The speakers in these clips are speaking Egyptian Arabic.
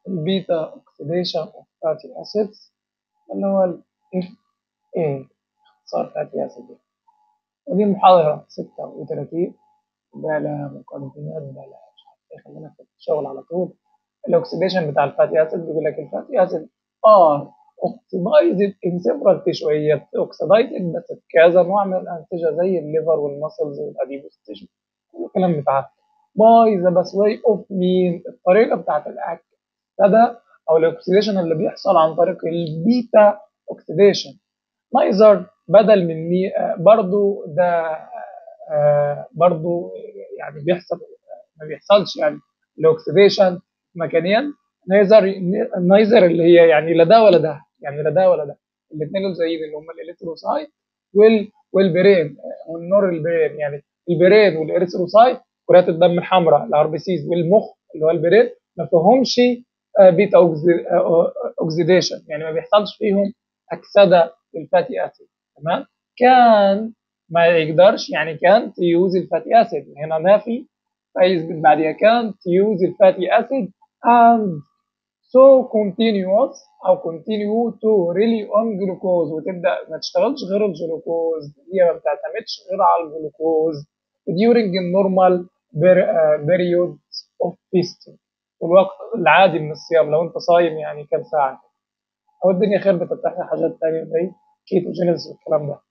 البيتا اوكسيديشن اوف فاتي اسيدز اللي هو ال اف اي اختصار فاتي اسيد ودي محاضرة 36 بقى لها مقدمات بقى لها مش عارف ايه خلينا في الشغل على طول الاكسيديشن بتاع الفاتي اسيد بيقول لك الفاتي اسيد ار اوكسيدايزد ان سيفرال تيشو هي اوكسيدايزد بس في كذا نوع من الانسجه زي الليفر والمسلز والاديبوس تيشو كل الكلام بتاعها باي ذا باسواي اوف مين الطريقه بتاعت الاكل ده او الاكسيديشن اللي بيحصل عن طريق البيتا اوكسيديشن نايزر بدل من مي برضو ده آه برضو يعني بيحصل ما بيحصلش يعني الاكسيديشن مكانيا نايزر النايزر اللي هي يعني لا ده ولا ده يعني لا ده ولا ده الاثنين دول زيين اللي هم الالكتروسايت وال والبرين والنور البرين يعني البرين والاريثروسايت كرات الدم الحمراء الار بي سيز والمخ اللي هو البرين ما فيهمش بيتا اوكسيديشن يعني ما بيحصلش فيهم اكسده للفاتي اسيد تمام كان ما يقدرش يعني كان تيوز الفاتي اسيد هنا نافي فيثبت بعديها كان تيوز الفاتي اسيد and so continuous او continue to rely on glucose وتبدا ما تشتغلش غير الجلوكوز هي ما بتعتمدش غير على الجلوكوز during normal period of fasting الوقت العادي من الصيام لو انت صايم يعني كام ساعه او الدنيا خير بتفتح لي حاجات ثانيه زي كيتوجينيز والكلام ده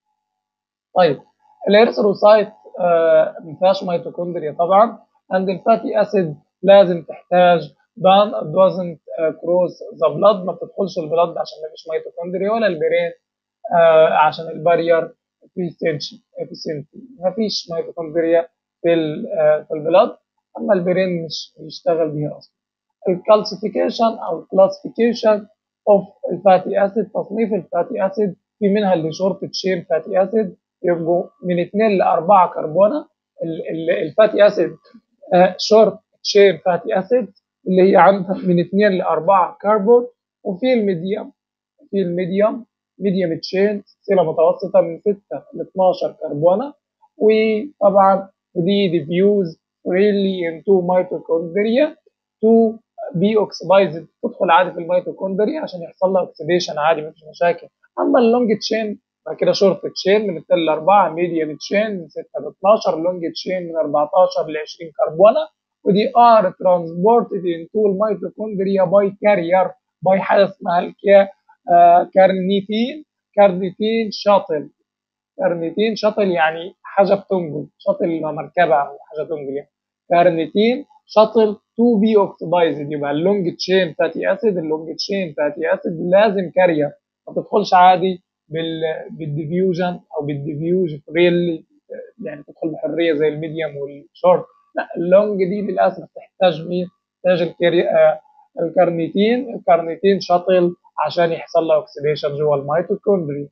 طيب الارثروسايت آه ما فيهاش ميتوكوندريا طبعا عند الفاتي اسيد لازم تحتاج دان doesn't كروس ذا بلاد ما بتدخلش البلاد عشان ما فيش ميتوكوندريا ولا البرين آه عشان البارير افيسنسي ما فيش ميتوكوندريا في آه في البلاد اما البرين مش بيشتغل بيها اصلا الكالسيفيكيشن او الكلاسيفيكيشن اوف الفاتي اسيد تصنيف الفاتي اسيد في منها اللي شورت تشين فاتي اسيد يبقوا من 2 ل 4 كربونه الفاتي اسيد شورت تشين فاتي اسيد اللي هي عندها من 2 ل 4 كربون وفي الميديوم في الميديوم ميديوم تشين سلسله متوسطه من 6 ل 12 كربونه وطبعا ودي ديفيوز really into mitochondria to be oxidized تدخل عادي في الميتوكوندريا عشان يحصل لها اوكسيديشن عادي مفيش مشاكل اما اللونج تشين بعد كده شورت تشين من 2 ل 4 ميديوم تشين من 6 ل 12 لونج تشين من 14 ل 20 كربونه ودي ار ترانسبورتد انتو الميتوكوندريا باي كارير باي حاجه اسمها الكيا آه كارنيتين كارنيتين شاطل كارنيتين شاطل يعني حاجه بتنقل شاطل مركبه او حاجه تنقل يعني كارنيتين شاطل تو بي اوكسيدايزد يبقى اللونج تشين فاتي اسيد اللونج تشين فاتي اسيد لازم كارير ما تدخلش عادي بال بالديفيوجن او بالديفيوج فريلي يعني تدخل بحريه زي الميديوم والشورت لا اللونج دي للاسف تحتاج مين؟ تحتاج الكاري... آه الكارنيتين الكارنيتين شاطل عشان يحصل له اوكسيديشن جوه الميتوكوندريا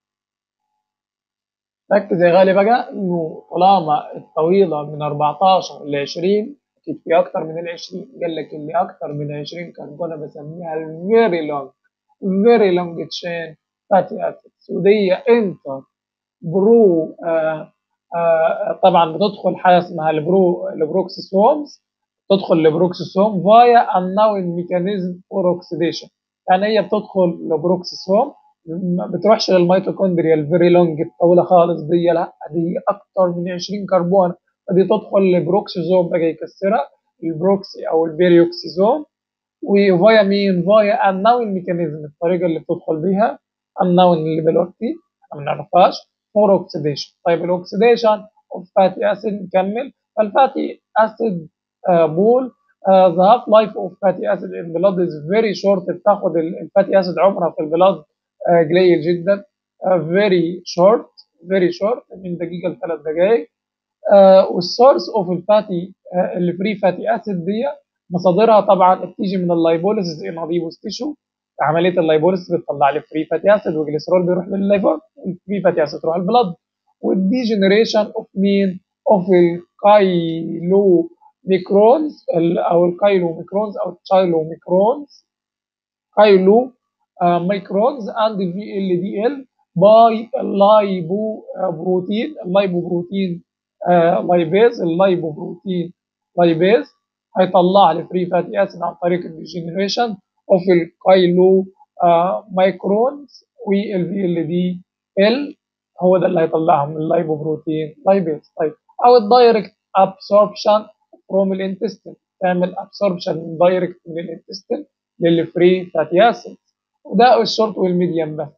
ركز يا غالي بقى انه طالما الطويله من 14 ل 20 اكيد في اكتر من ال 20 قال لك اللي اكتر من 20 كربونه بسميها الفيري لونج فيري لونج تشين فاتي اسيدز ودي انتر برو آه آه طبعا بتدخل حاجه اسمها البرو البروكسيسومز تدخل البروكسيسوم فايا unknown ميكانيزم فور اوكسيديشن يعني هي بتدخل لبروكسيسوم ما بتروحش للميتوكوندريا الفيري لونج الطويله خالص دي لا دي اكتر من 20 كربون دي تدخل لبروكسيزوم بقى يكسرها البروكسي او البيريوكسيزوم وفايا مين فايا unknown ميكانيزم الطريقه اللي بتدخل بيها unknown اللي دلوقتي ما بنعرفهاش فور اوكسيديشن طيب الاوكسيديشن اوف فاتي اسيد نكمل فالفاتي اسيد بول ذا هاف لايف اوف فاتي اسيد ان بلاد از فيري شورت بتاخد الفاتي اسيد عمرها في البلاد قليل جدا فيري شورت فيري شورت من دقيقه لثلاث دقائق والسورس اوف الفاتي الفري فاتي اسيد دي مصادرها طبعا بتيجي من اللايبوليسيس ان اديبوس تيشو عمليه اللايبوليسيس بتطلع لي فري فاتي اسيد والجليسرول بيروح للليفر والفري فاتي اسيد تروح البلد والديجنريشن اوف مين اوف الكايلو ميكرونز او الكايلو ميكرونز او التشايلو ميكرونز كايلو ميكرونز اند في ال دي ال باي اللايبو بروتين اللايبو بروتين لايبيز اللايبو بروتين لايبيز هيطلع لي فري فاتي اسيد عن طريق الديجنريشن اوف الكايلو آه مايكرونز والفي ال دي ال هو ده اللي هيطلعها من اللايبوبروتين لايبيز طيب او الدايركت ابسوربشن فروم الانتستين تعمل ابسوربشن دايركت من الانتستين للفري فاتي اسيد وده الشورت والميديم بس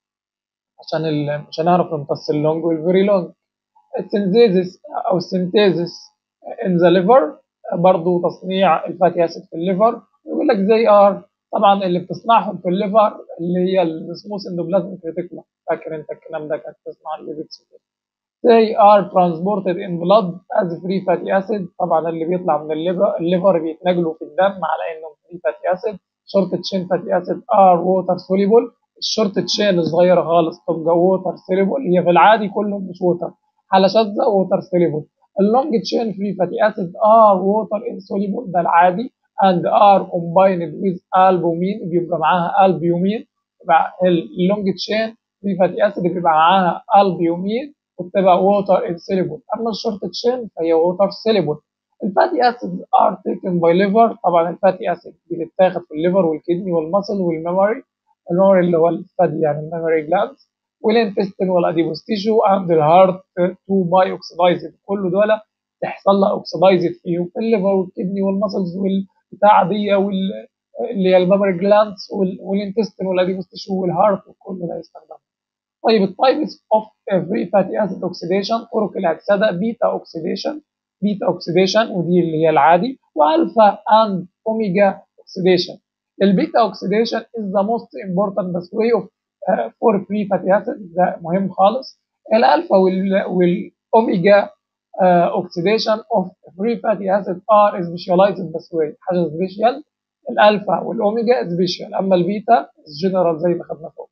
عشان ال... مش هنعرف نمتص اللونج والفيري لونج السنتيزس او السنتيزس ان ذا ليفر برضه تصنيع الفاتي اسيد في الليفر يقول لك زي ار طبعا اللي بتصنعهم في الليفر اللي هي السموث اندوبلازميك ريتيكولا فاكر انت الكلام ده كانت تصنع الليبيدز وكده they are transported in blood as free fatty acid طبعا اللي بيطلع من الليفر الليفر بيتنقلوا في الدم على انهم free fatty acid short chain fatty acid are water soluble الشورت تشين الصغيره خالص تبقى ووتر سيليبل هي في العادي كلهم مش ووتر حاله شاذه ووتر سيليبل اللونج تشين فري فاتي اسيد ار ووتر انسوليبل ده العادي and are combined with albumin بيبقى معاها البيومين يبقى اللونج تشين فري فاتي اسيد بيبقى معاها البيومين وبتبقى ووتر انسوليبل اما الشورت تشين فهي ووتر سيليبل الفاتي اسيد ار تيكن باي ليفر طبعا الفاتي اسيد بتتاخد في الليفر والكدني والمسل والميموري الميموري اللي هو الثدي يعني الميموري جلاندز والانتستين والاديبوس تيشو اند الهارت تو باي اوكسيدايزد كل دول تحصل لها اوكسيدايزد فيهم في الليفر والكدني والمسلز والبتاع دي وال اللي هي الميموري جلاندز والانتستين والاديبوس تيشو والهارت وكل ده يستخدم طيب التايبس اوف فري فاتي اسيد اوكسيديشن طرق الاكسده بيتا اوكسيديشن بيتا اوكسيديشن ودي اللي هي العادي والفا اند اوميجا اوكسيديشن البيتا اوكسيديشن is the most important pathway of uh, for free fatty acids ده مهم خالص الالفا والاوميجا اوكسيديشن اوف free fatty acids are specialized pathway حاجه سبيشال الالفا والاوميجا سبيشال اما البيتا جنرال زي ما خدنا فوق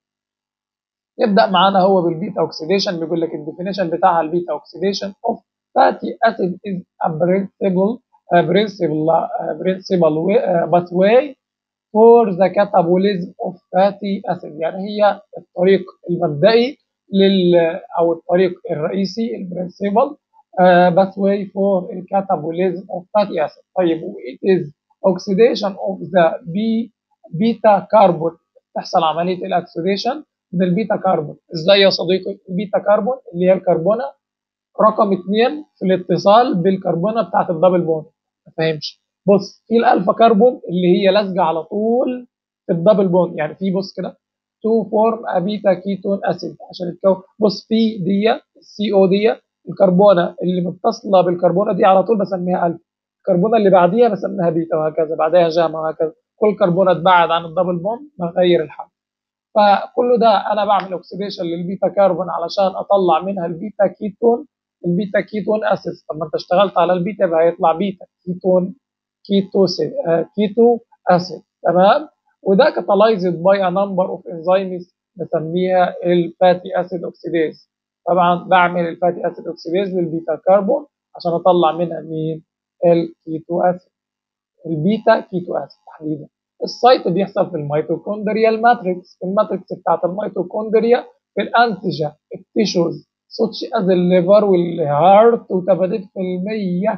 يبدا معانا هو بالبيتا اوكسيديشن بيقول لك الديفينيشن بتاعها البيتا اوكسيديشن اوف fatty acid is a principle a principle uh, principle way, uh, pathway for the catabolism of fatty acid يعني هي الطريق المبدئي لل او الطريق الرئيسي البرنسبل pathway for catabolism of fatty acid طيب it is oxidation of the B beta carbon تحصل عمليه الاكسيديشن من البيتا كربون ازاي يا صديقي البيتا كربون اللي هي الكربونه رقم اثنين في الاتصال بالكربونه بتاعت الدبل بوند ما فاهمش بص في الالفا كربون اللي هي لازقه على طول في الدبل بوند يعني في بص كده تو فورم ابيتا كيتون اسيد عشان تكون بص في دي السي او دي الكربونه اللي متصله بالكربونه دي على طول بسميها الفا الكربونه اللي بعديها بسميها بيتا وهكذا بعدها جاما وهكذا كل كربونه تبعد عن الدبل بوند بغير الحرف فكل ده انا بعمل اوكسيديشن للبيتا كربون علشان اطلع منها البيتا كيتون البيتا كيتون اسيد طب ما انت اشتغلت على البيتا يبقى هيطلع بيتا كيتون كيتو آه كيتو اسيد تمام وده كاتالايزد باي ا نمبر اوف انزيمز بسميها الفاتي اسيد اوكسيديز طبعا بعمل الفاتي اسيد اوكسيديز للبيتا كربون عشان اطلع منها مين الكيتو اسيد البيتا كيتو اسيد تحديدا السايت بيحصل في الميتوكوندريال ماتريكس في الماتريكس بتاعت الميتوكوندريا في الانتجا التيشوز such as الليفر والهارت و80%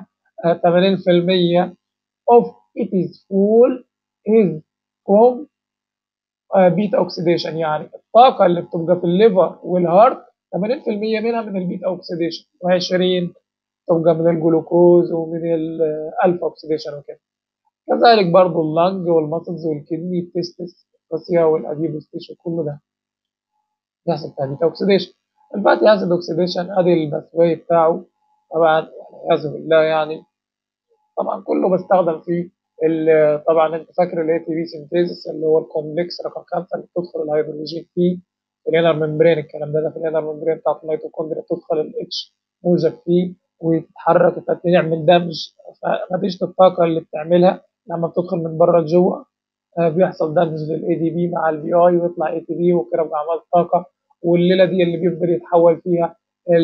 80% of it is full is from بيتا اوكسيديشن يعني الطاقة اللي بتبقى في الليفر والهارت 80% منها من البيتا اوكسيديشن و20 تبقى من الجلوكوز ومن الالفا اوكسيديشن وكده كذلك برضو اللنج والمسلز والكدني التستس القاسية والاديبوس تيشو كل ده بيحصل فيها بيتا اوكسيديشن الفاتي اسيد اوكسيديشن ادي الباثواي بتاعه طبعا والعياذ بالله يعني طبعا كله بستخدم فيه طبعا انت فاكر الاي تي بي سنتيزس اللي هو الكومبلكس رقم خمسه اللي بتدخل الهيدروجين فيه في الانر ممبرين الكلام ده, ده في الانر ممبرين بتاعت الميتوكوندريا تدخل الاتش موجب فيه وتتحرك تعمل دمج فنتيجه الطاقه اللي بتعملها لما بتدخل من بره لجوه بيحصل دمج للاي دي بي مع البي اي ويطلع اي تي بي وكده باعمال طاقه والليله دي اللي بيفضل يتحول فيها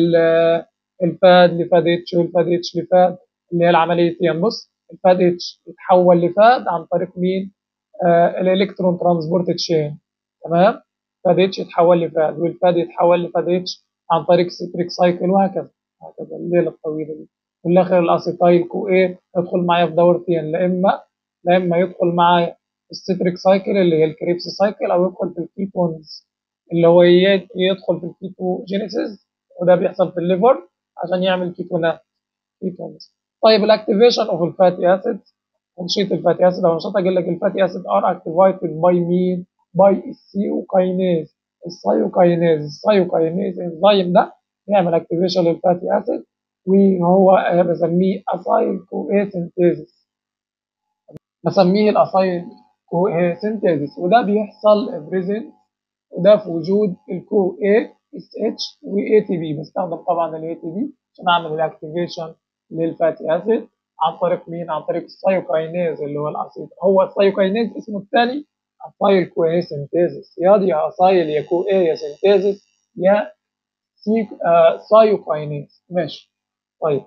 الفاد لفاد اتش والفاد اتش لفاد اللي هي العمليتين بص الفاد اتش يتحول لفاد عن طريق مين؟ آه الالكترون ترانسبورت تشين تمام؟ فاد اتش يتحول لفاد والفاد يتحول لفاد اتش عن طريق سيتريك سايكل وهكذا هكذا الليله الطويله دي في الاخر الاسيتايل كو ايه يدخل معايا في دورتين لا اما لا اما يدخل معايا الستريك سايكل اللي هي الكريبس سايكل او يدخل في الكيتونز اللي هو يدخل في الكيتوجينيسيس وده بيحصل في الليفر عشان يعمل كيتونات كيتونز طيب الاكتيفيشن اوف الفاتي اسيد تنشيط الفاتي اسيد او نشاط قال لك الفاتي اسيد ار اكتيفايتد باي مين باي السيوكاينيز السيوكاينيز السيوكاينيز انزيم ده بيعمل اكتيفيشن للفاتي اسيد وهو بسميه اسايل كو اي سينثيزيس بسميه الاسايل كو اي سينثيزيس وده بيحصل بريزنت وده في وجود الكو اي اس اتش واي تي بي بستخدم طبعا الاي تي بي عشان اعمل الاكتيفيشن للفاتي اسيد عن طريق مين؟ عن طريق السيوكاينيز اللي هو الاسيد هو السيوكاينيز اسمه الثاني اسايل كو اي سينثيزيس يا دي اسايل يا كو اي يا سينثيزيس يا سيك آه سايوكاينيز ماشي طيب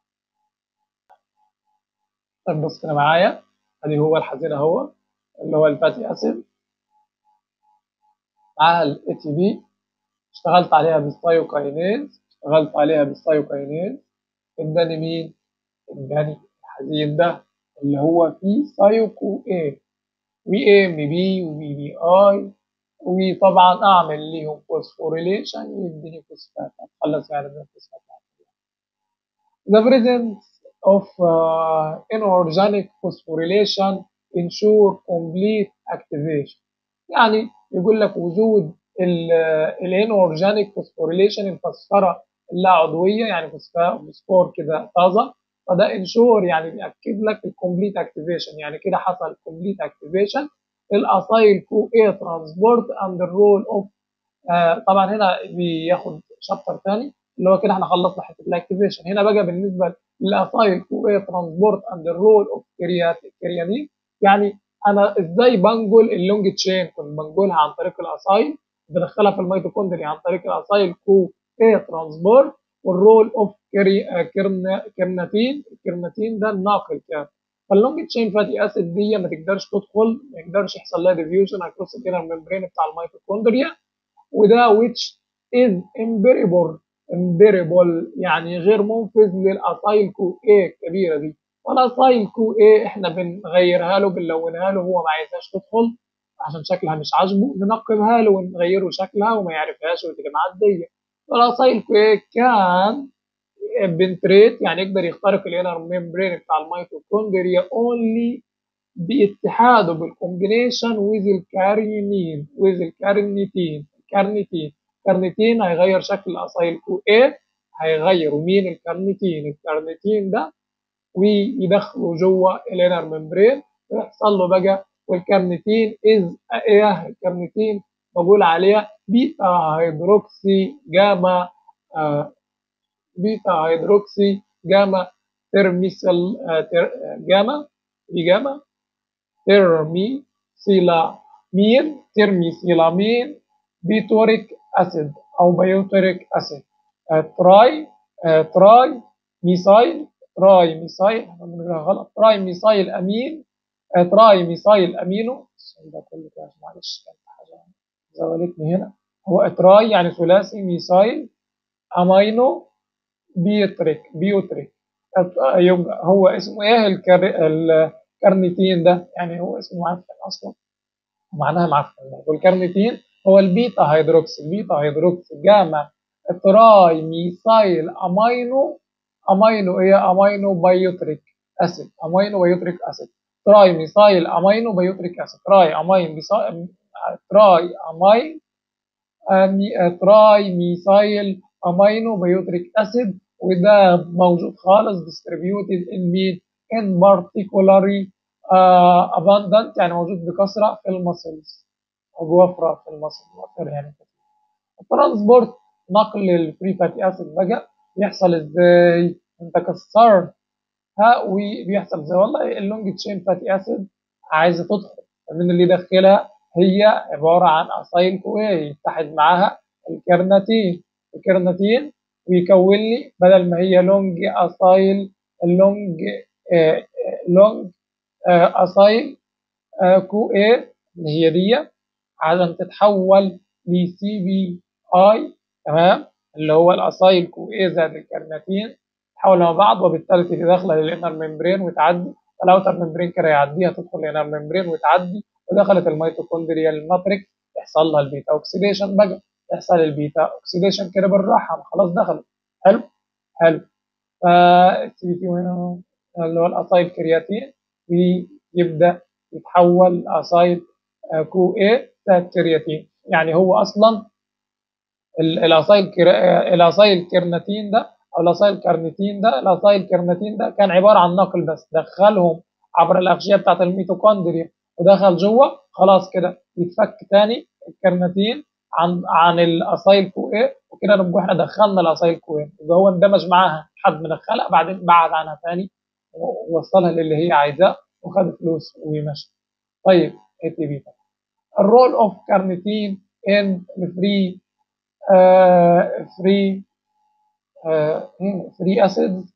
طيب بص كده معايا ادي هو الحزين اهو اللي هو الفاتي اسيد معاها الاي تي بي اشتغلت عليها بالسايوكاينيز اشتغلت عليها بالسايوكاينيز اداني مين؟ اداني الحزين ده اللي هو فيه سايوكو اي وي ام بي وبي بي اي وطبعا اعمل ليهم فوسفوريليشن يديني فوسفات اتخلص يعني من الفوسفات The presence of uh, inorganic phosphorylation ensure complete activation يعني يقول لك وجود الانورجانيك فوسفوريليشن الفسفره اللا عضويه يعني فوسفور كده طازه فده انشور يعني بياكد لك الكومبليت اكتيفيشن يعني كده حصل كومبليت اكتيفيشن الاسايل كو اي ترانسبورت اند الرول اوف طبعا هنا بياخد شابتر ثاني اللي هو كده احنا خلصنا حته الاكتيفيشن هنا بقى بالنسبه للاسايل كو اي ترانسبورت اند الرول اوف كرياتين يعني انا ازاي بنقل اللونج تشين كنت بنقلها عن طريق الاسايل بدخلها في الميتوكوندريا عن طريق الاسايل كو اي ترانسبورت والرول اوف كيرناتين الكيرناتين ده الناقل كان فاللونج تشين فاتي اسيد دي ما تقدرش تدخل ما يقدرش يحصل لها ديفيوجن اكروس الانر ممبرين بتاع الميتوكوندريا وده which is imperable امبيربل يعني غير منفذ للاسايل كو اي الكبيره دي والاسايل كو اي احنا بنغيرها له بنلونها له هو ما عايزهاش تدخل عشان شكلها مش عاجبه ننقبها له ونغيره شكلها وما يعرفهاش وتبقى معديه والاسايل كو اي كان بنتريت يعني يقدر يخترق الانر ميمبرين بتاع الميتوكوندريا اونلي باتحاده بالكومبينيشن ويز الكارينين ويز الكارنيتين الكارنيتين الكارنيتين هيغير شكل الاسايل كو ايه هيغير مين الكارنيتين الكارنيتين ده ويدخله جوه الانر ممبرين ويحصل له بقى والكارنيتين از ايه الكارنيتين بقول عليها بيتا هيدروكسي جاما آه بيتا هيدروكسي جاما ترميسل آه تر جاما دي جاما ترميسيلامين ترميسيلامين بيتوريك اسيد او بيوتريك اسيد آه تراي آه تراي ميسايل تراي ميسايل غلط تراي ميسايل امين آه تراي ميسايل امينو ده كله كده معلش كانت حاجه زولتني هنا هو تراي يعني ثلاثي ميسايل امينو بيوتريك بيوتريك يبقى هو اسمه ايه الكر... الكارنيتين ده يعني هو اسمه معفن اصلا معناها معفن والكارنيتين هو البيتا هيدروكسي البيتا هيدروكسي جاما تراي ميثايل امينو امينو ايه امينو بايوتريك اسيد امينو بايوتريك اسيد تراي ميثايل امينو بايوتريك اسيد تراي امين بيسا... تراي امين أمي... تراي ميثايل امينو بايوتريك اسيد وده موجود خالص distributed in meat in particularly uh, abundant يعني موجود بكثرة في المسلز أو بوفرة في المسل وفر يعني الترانسبورت نقل الفري فاتي اسيد بقى بيحصل ازاي؟ انت كسرت ها وبيحصل ازاي؟ والله اللونج تشين فاتي اسيد عايزه تدخل من اللي يدخلها هي عباره عن اسايل كويه يتحد معاها الكرناتين الكرناتين ويكون لي بدل ما هي لونج اسايل اللونج آه لونج آه اسايل آه كو ايه اللي هي دي عشان تتحول لسي بي اي تمام اللي هو الاسايل كو ايه زائد الكرناتين تتحول مع بعض وبالتالي تيجي داخله للانر ممبرين وتعدي الاوتر ممبرين كده يعديها تدخل للانر ممبرين وتعدي ودخلت الميتوكوندريال ماتريكس يحصل لها البيتا اوكسيديشن بقى يحصل البيتا اوكسيديشن كده بالراحه خلاص دخلت حلو حلو فالسي بي هنا اللي هو الاسايل كرياتين ويبدا يتحول لاسايل كو اي كرياتين يعني هو اصلا الاسايل الاسايل كرناتين ده او الاسايل كارنيتين ده الاسايل كرناتين ده كان عباره عن نقل بس دخلهم عبر الاغشيه بتاعت الميتوكوندريا ودخل جوه خلاص كده يتفك تاني الكرناتين عن عن الاسايل كو اي وكده نبقى احنا دخلنا الاسايل كو اي يبقى هو اندمج معاها لحد ما دخلها بعدين بعد عنها تاني ووصلها للي هي عايزاه وخد فلوس ومشى طيب اي تي بي الرول اوف كارنيتين ان الفري فري فري اسيدز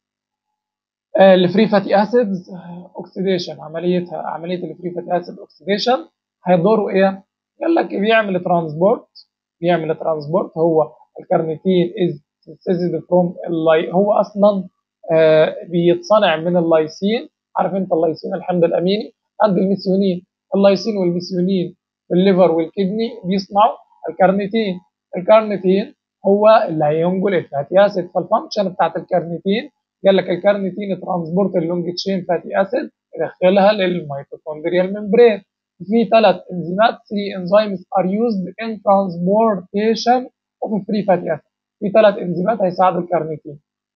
الفري فاتي اسيدز اوكسيديشن عمليتها عمليه الفري فاتي اسيد اوكسيديشن هيدوروا ايه؟ قال لك بيعمل ترانسبورت بيعمل ترانسبورت هو الكارنيتين از سيزد فروم اللاي هو اصلا آه بيتصنع من اللايسين عارف انت اللايسين الحمض الاميني عند الميثيونين اللايسين والميثيونين في الليفر والكدني بيصنعوا الكارنيتين الكارنيتين هو اللي هينقل الفاتي اسيد فالفانكشن بتاعت الكارنيتين قال لك الكارنيتين ترانسبورت اللونج تشين فاتي اسيد يدخلها للميتوكوندريال ممبرين في ثلاث انزيمات 3 انزيمز ار يوزد ان ترانسبورتيشن اوف فري فاتي اسيد في ثلاث انزيمات هيساعدوا الكارنيتين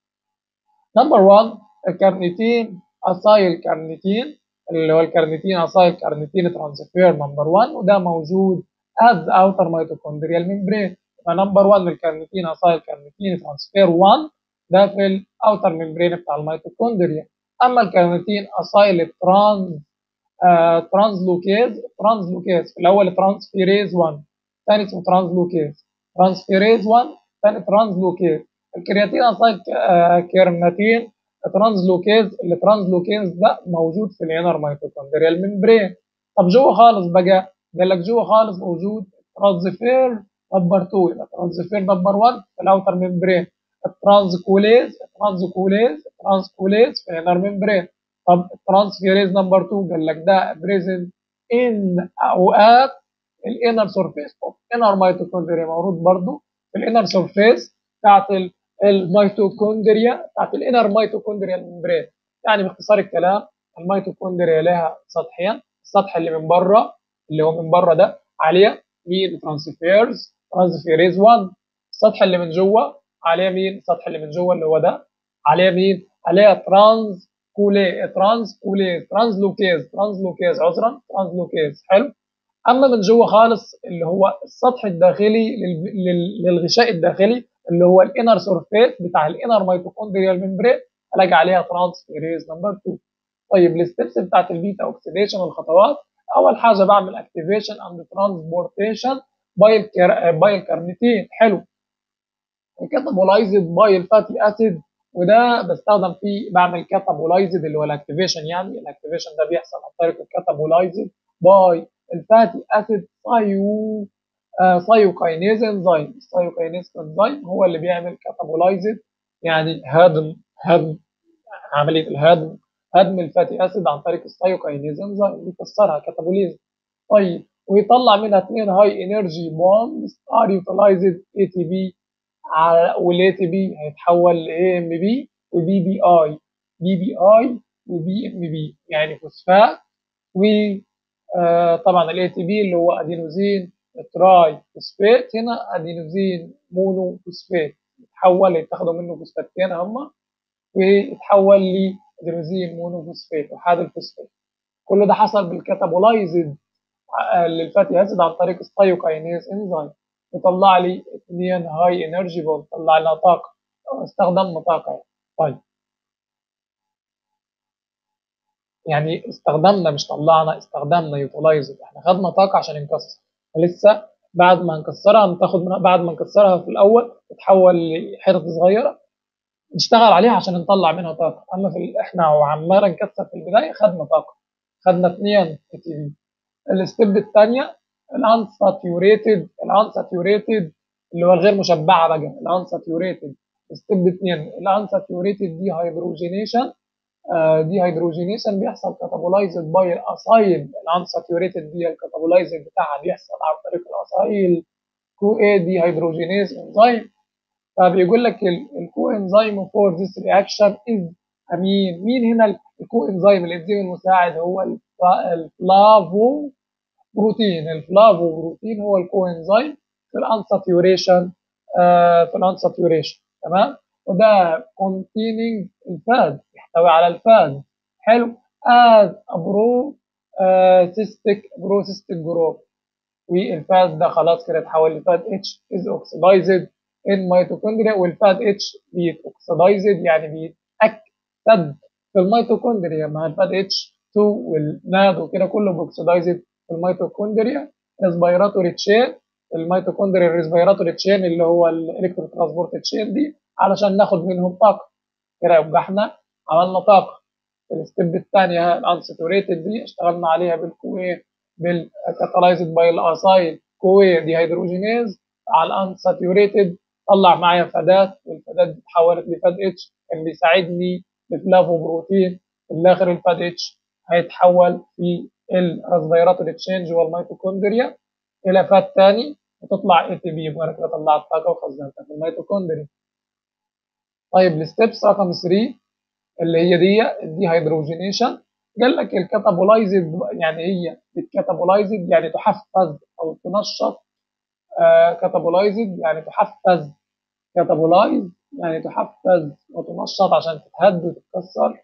نمبر 1 الكارنيتين اسايل كارنيتين اللي هو الكارنيتين اسايل كارنيتين ترانسفير نمبر 1 وده موجود از اوتر ميتوكوندريال ممبرين فنمبر 1 الكارنيتين اسايل كارنيتين ترانسفير 1 ده في الاوتر ممبرين بتاع الميتوكوندريا اما الكارنيتين اسايل ترانز آه ترانزلوكيز ترانزلوكيز في الاول ترانسفيريز 1 ثاني اسمه ترانزلوكيز ترانسفيريز 1 ثاني ترانزلوكيز الكرياتين اسايل آه كيرناتين ترانزلوكيز اللي ترانزلوكيز ده موجود في الانر ميتوكوندريال ممبرين طب جوه خالص بقى قال لك جوه خالص موجود ترانزفير نمبر 2 يبقى ترانزفير نمبر 1 في الاوتر ممبرين الترانزكوليز الترانزكوليز الترانزكوليز في الانر ممبرين طب الترانسفيريز نمبر 2 قال لك ده بريزنت ان اوقات الانر سورفيس اوف انر ميتوكوندريا موجود برضه في الانر سورفيس بتاعت الميتوكوندريا بتاعت الانر ميتوكوندريا ممبرين يعني باختصار الكلام الميتوكوندريا لها سطحين السطح اللي من بره اللي هو من بره ده عليه مين ترانسفيرز ترانسفيريز 1 السطح اللي من جوه عليه مين السطح اللي من جوه اللي هو ده عليه مين عليه ترانز كولي ترانز كولي ترانزلوكيز ترانزلوكيز عذرا ترانزلوكيز حلو اما من جوه خالص اللي هو السطح الداخلي للغشاء الداخلي اللي هو الانر سورفيس بتاع الانر ميتوكوندريال ممبرين هلاقي عليها ترانسفيريز نمبر 2 طيب الستبس بتاعت البيتا اوكسيديشن الخطوات اول حاجه بعمل اكتيفيشن اند ترانسبورتيشن باي باي الكارنيتين حلو كاتابولايزد باي الفاتي اسيد وده بستخدم فيه بعمل كاتابولايزد اللي هو الاكتيفيشن يعني الاكتيفيشن ده بيحصل عن طريق الكاتابولايزد باي الفاتي اسيد سايو آه سايوكاينيز انزيم السايوكاينيز انزيم هو اللي بيعمل كاتابولايزد يعني هدم هدم عمليه الهدم هدم الفاتي اسيد عن طريق السايوكاينيز انزيم بيكسرها كاتابوليزم طيب ويطلع منها اثنين هاي انرجي بوندز ار يوتيلايزد اي تي بي والاي تي بي هيتحول لاي ام بي وبي بي اي بي بي اي وبي ام بي يعني فوسفات و آه طبعا الاي تي بي اللي هو ادينوزين تراي فوسفات هنا ادينوزين مونو فوسفات يتحول يتاخدوا منه فوسفاتين هما ويتحول لادينوزين مونو فوسفات وحاد الفوسفات كل ده حصل بالكاتابولايزد للفاتي اسيد عن طريق السايوكاينيز انزيم يطلع لي اثنين هاي انرجي بول طلع لنا طاقه استخدمنا طاقه يعني. طيب يعني استخدمنا مش طلعنا استخدمنا يوتيلايز احنا خدنا طاقه عشان نكسر لسه بعد ما نكسرها بتاخد منها بعد ما نكسرها في الاول تتحول لحتت صغيره نشتغل عليها عشان نطلع منها طاقه اما في احنا وعمال نكسر في البدايه خدنا طاقه خدنا اثنين تي في الستيب الثانيه الانساتيوريتد الانساتيوريتد اللي هو الغير مشبعه بقى الانساتيوريتد ستيب 2 الانساتيوريتد دي هيدروجينيشن دي هيدروجينيشن بيحصل كاتابولايزد باي الاسايل الانساتيوريتد دي الكاتابولايزد بتاعها بيحصل عن طريق الاسايل كو اي دي هيدروجينيز انزيم فبيقول لك الكو انزيم فور ذيس رياكشن از امين مين هنا الكو انزيم الانزيم المساعد هو الفلافو بروتين الفلافو بروتين هو الكو انزيم في الانساتيوريشن آه في الانساتيوريشن تمام وده containing الفاد يحتوي على الفاد حلو as a برو سيستيك برو سيستيك جروب والفاد ده خلاص كده اتحول لفاد اتش از اوكسيدايزد ان ميتوكوندريا والفاد اتش بيتوكسيدايزد يعني بيتاكسد في الميتوكوندريا مع الفاد اتش 2 والناد وكده كله بيوكسيدايزد في الميتوكوندريا ريسبيراتوري تشين الميتوكوندريا الريسبيراتوري تشين اللي هو الالكترو ترانسبورت تشين دي علشان ناخد منهم طاقه كده يبقى احنا عملنا طاقه الستيب الثانيه الانساتوريتد دي اشتغلنا عليها بالكوي بالكاتالايزد باي الاسايل كوي دي هيدروجينيز على الانساتوريتد طلع معايا فادات والفادات دي اتحولت لفاد اتش كان بيساعدني بفلافو بروتين في الاخر الفاد اتش هيتحول في الريسبيراتوري تشينج والميتوكوندريا الى فات ثاني وتطلع اي تي بي يبقى انا كده طلعت طاقه وخزنتها في الميتوكوندريا طيب الستبس رقم 3 اللي هي دي الدي هيدروجينيشن قال لك الكاتابولايزد يعني هي بتكاتابولايزد يعني تحفز او تنشط آه كاتابولايزد يعني تحفز كاتابولايز يعني تحفز وتنشط عشان تتهد وتتكسر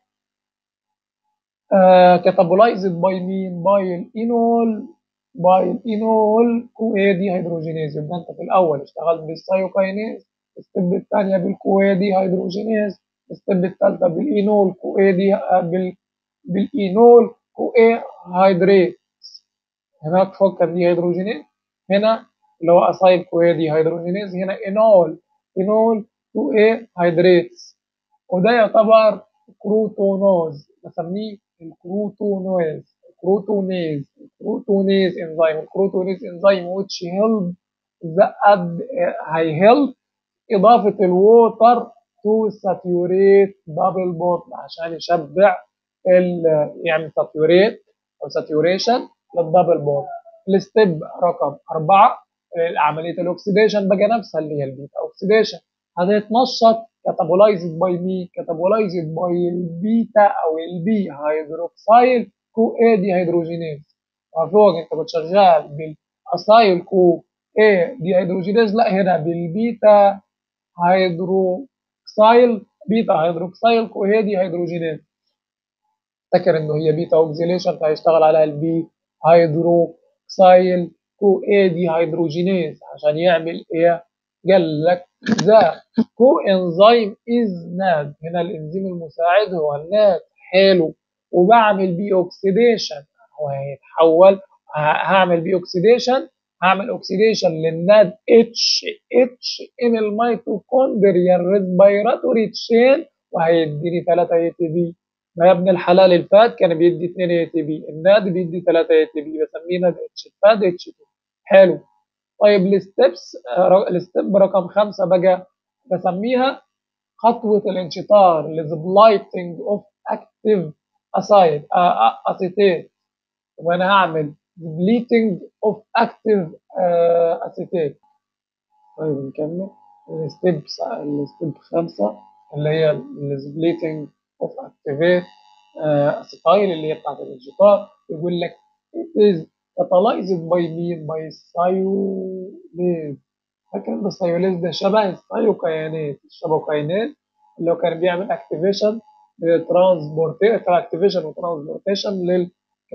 آه كاتابولايزد باي مين باي الانول باي الانول كو اي دي هيدروجينيز يبقى انت في الاول اشتغلت بالسايوكاينيز الستيب الثانيه بالكو دي هيدروجينيز الستيب الثالثه بالإينول كو دي بال بالإينول كو هيدريت هناك فوق كان دي هيدروجينيز هنا اللي هو اسايل كو دي هيدروجينيز هنا إينول إينول كو هيدريتس وده يعتبر كروتونوز بسميه الكروتونوز كروتونيز كروتونيز انزيم الكروتونيز انزيم which help the هيهلب اضافه الووتر تو ساتيوريت دبل بوت عشان يشبع يعني ساتيوريت او ساتيوريشن للدبل بوت الستيب رقم أربعة عملية الأكسيديشن بقى نفسها اللي هي البيتا أكسيديشن هتتنشط كاتابولايزد باي مين؟ كاتابولايزد باي البيتا أو البي هيدروكسايل كو اي دي هيدروجينيز وفوق أنت كنت شغال بالأسايل كو اي دي هيدروجينيز لا هنا بالبيتا هيدروكسايل بيتا هيدروكسايل كوهيدي هيدروجينيز افتكر انه هي بيتا اوكسيليشن فهيشتغل عليها البي هيدروكسايل كو اي دي هيدروجينيز عشان يعمل ايه قال لك ذا كو انزيم از ناد هنا الانزيم المساعد هو الناد حلو وبعمل بي اوكسيديشن هو هيتحول هعمل بي اوكسيديشن هعمل اوكسيديشن للناد اتش اتش ان الميتوكوندريا الريسبيراتوري تشين وهيديني 3 اي تي بي ما يا ابن الحلال الفات كان بيدي 2 اي تي بي الناد بيدي 3 اي تي بي بسميه ناد اتش الفات اتش 2 حلو طيب الستبس الستب رقم خمسة بقى بسميها خطوة الانشطار للبلايتنج اوف اكتيف اسايد اسيتيت وانا هعمل depleting of active uh, acetate طيب نكمل الستيب الستيب خمسة اللي هي depleting of activate acetyl اللي هي بتاعت الانشطار يقول لك it is catalyzed by مين by thiolase فاكر ان الثيوليز ده شبه الثيوكاينات الشبكاينات اللي هو كان بيعمل اكتيفيشن للترانسبورتيشن اكتيفيشن وترانسبورتيشن لل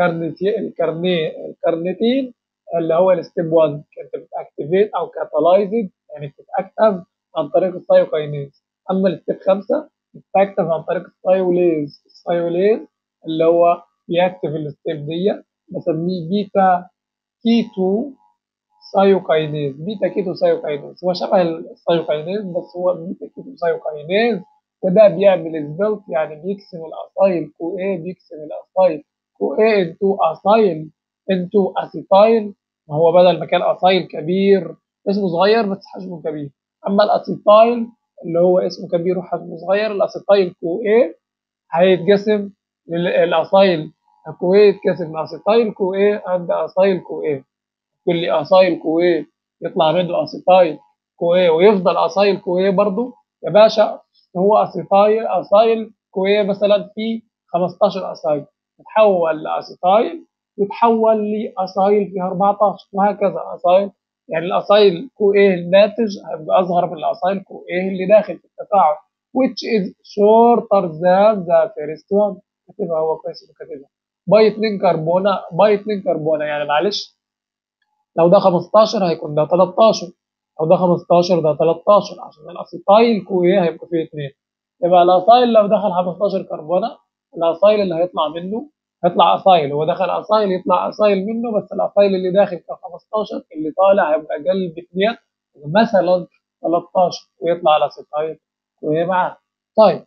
الكارني الكارنيتين اللي هو الستيب 1 كانت بتاكتيفيت او كاتالايزد يعني بتتاكتف عن طريق الثايوكاينيز اما الستيب 5 بتتاكتف عن طريق الثايوليز الثايوليز اللي هو بيكتف الستيب دي بسميه بيتا كيتو سايوكاينيز بيتا كيتو سايوكاينيز هو شبه السايوكاينيز بس هو بيتا كيتو سايوكاينيز وده بيعمل سبلت يعني بيقسم الاسايل كو ايه بيقسم الاسايل كو ايه انتو اسايل انتو اسيتايل ما هو بدل ما كان اسايل كبير اسمه صغير بس حجمه كبير اما الاسيتايل اللي هو اسمه كبير وحجمه صغير الاسيتايل كو ايه هيتقسم للاسايل كو ايه يتقسم لاسيتايل كو ايه عند اسايل كو ايه كل اسايل كو ايه يطلع منه اسيتايل كو ايه ويفضل اسايل كو ايه برضه يا باشا هو اسيتايل اسايل كو ايه مثلا في 15 اسايل يتحول لاسيتايل يتحول لاسايل فيها 14 وهكذا اسايل يعني الاسايل كو ايه الناتج هيبقى اصغر من الاسايل كو ايه اللي داخل في التفاعل which is shorter than the first one كاتبها هو كويس انه كاتبها باي 2 كربونه باي 2 كربونه يعني معلش لو ده 15 هيكون ده 13 لو ده 15 ده 13 عشان الاسيتايل كو ايه هيبقى فيه 2 يبقى الاسايل لو دخل 15 كربونه الاسايل اللي هيطلع منه هيطلع اسايل هو دخل اسايل يطلع اسايل منه بس الاسايل اللي داخل كان 15 اللي طالع هيبقى اقل ب 2 مثلا 13 ويطلع الاسيتايل وهي معاه طيب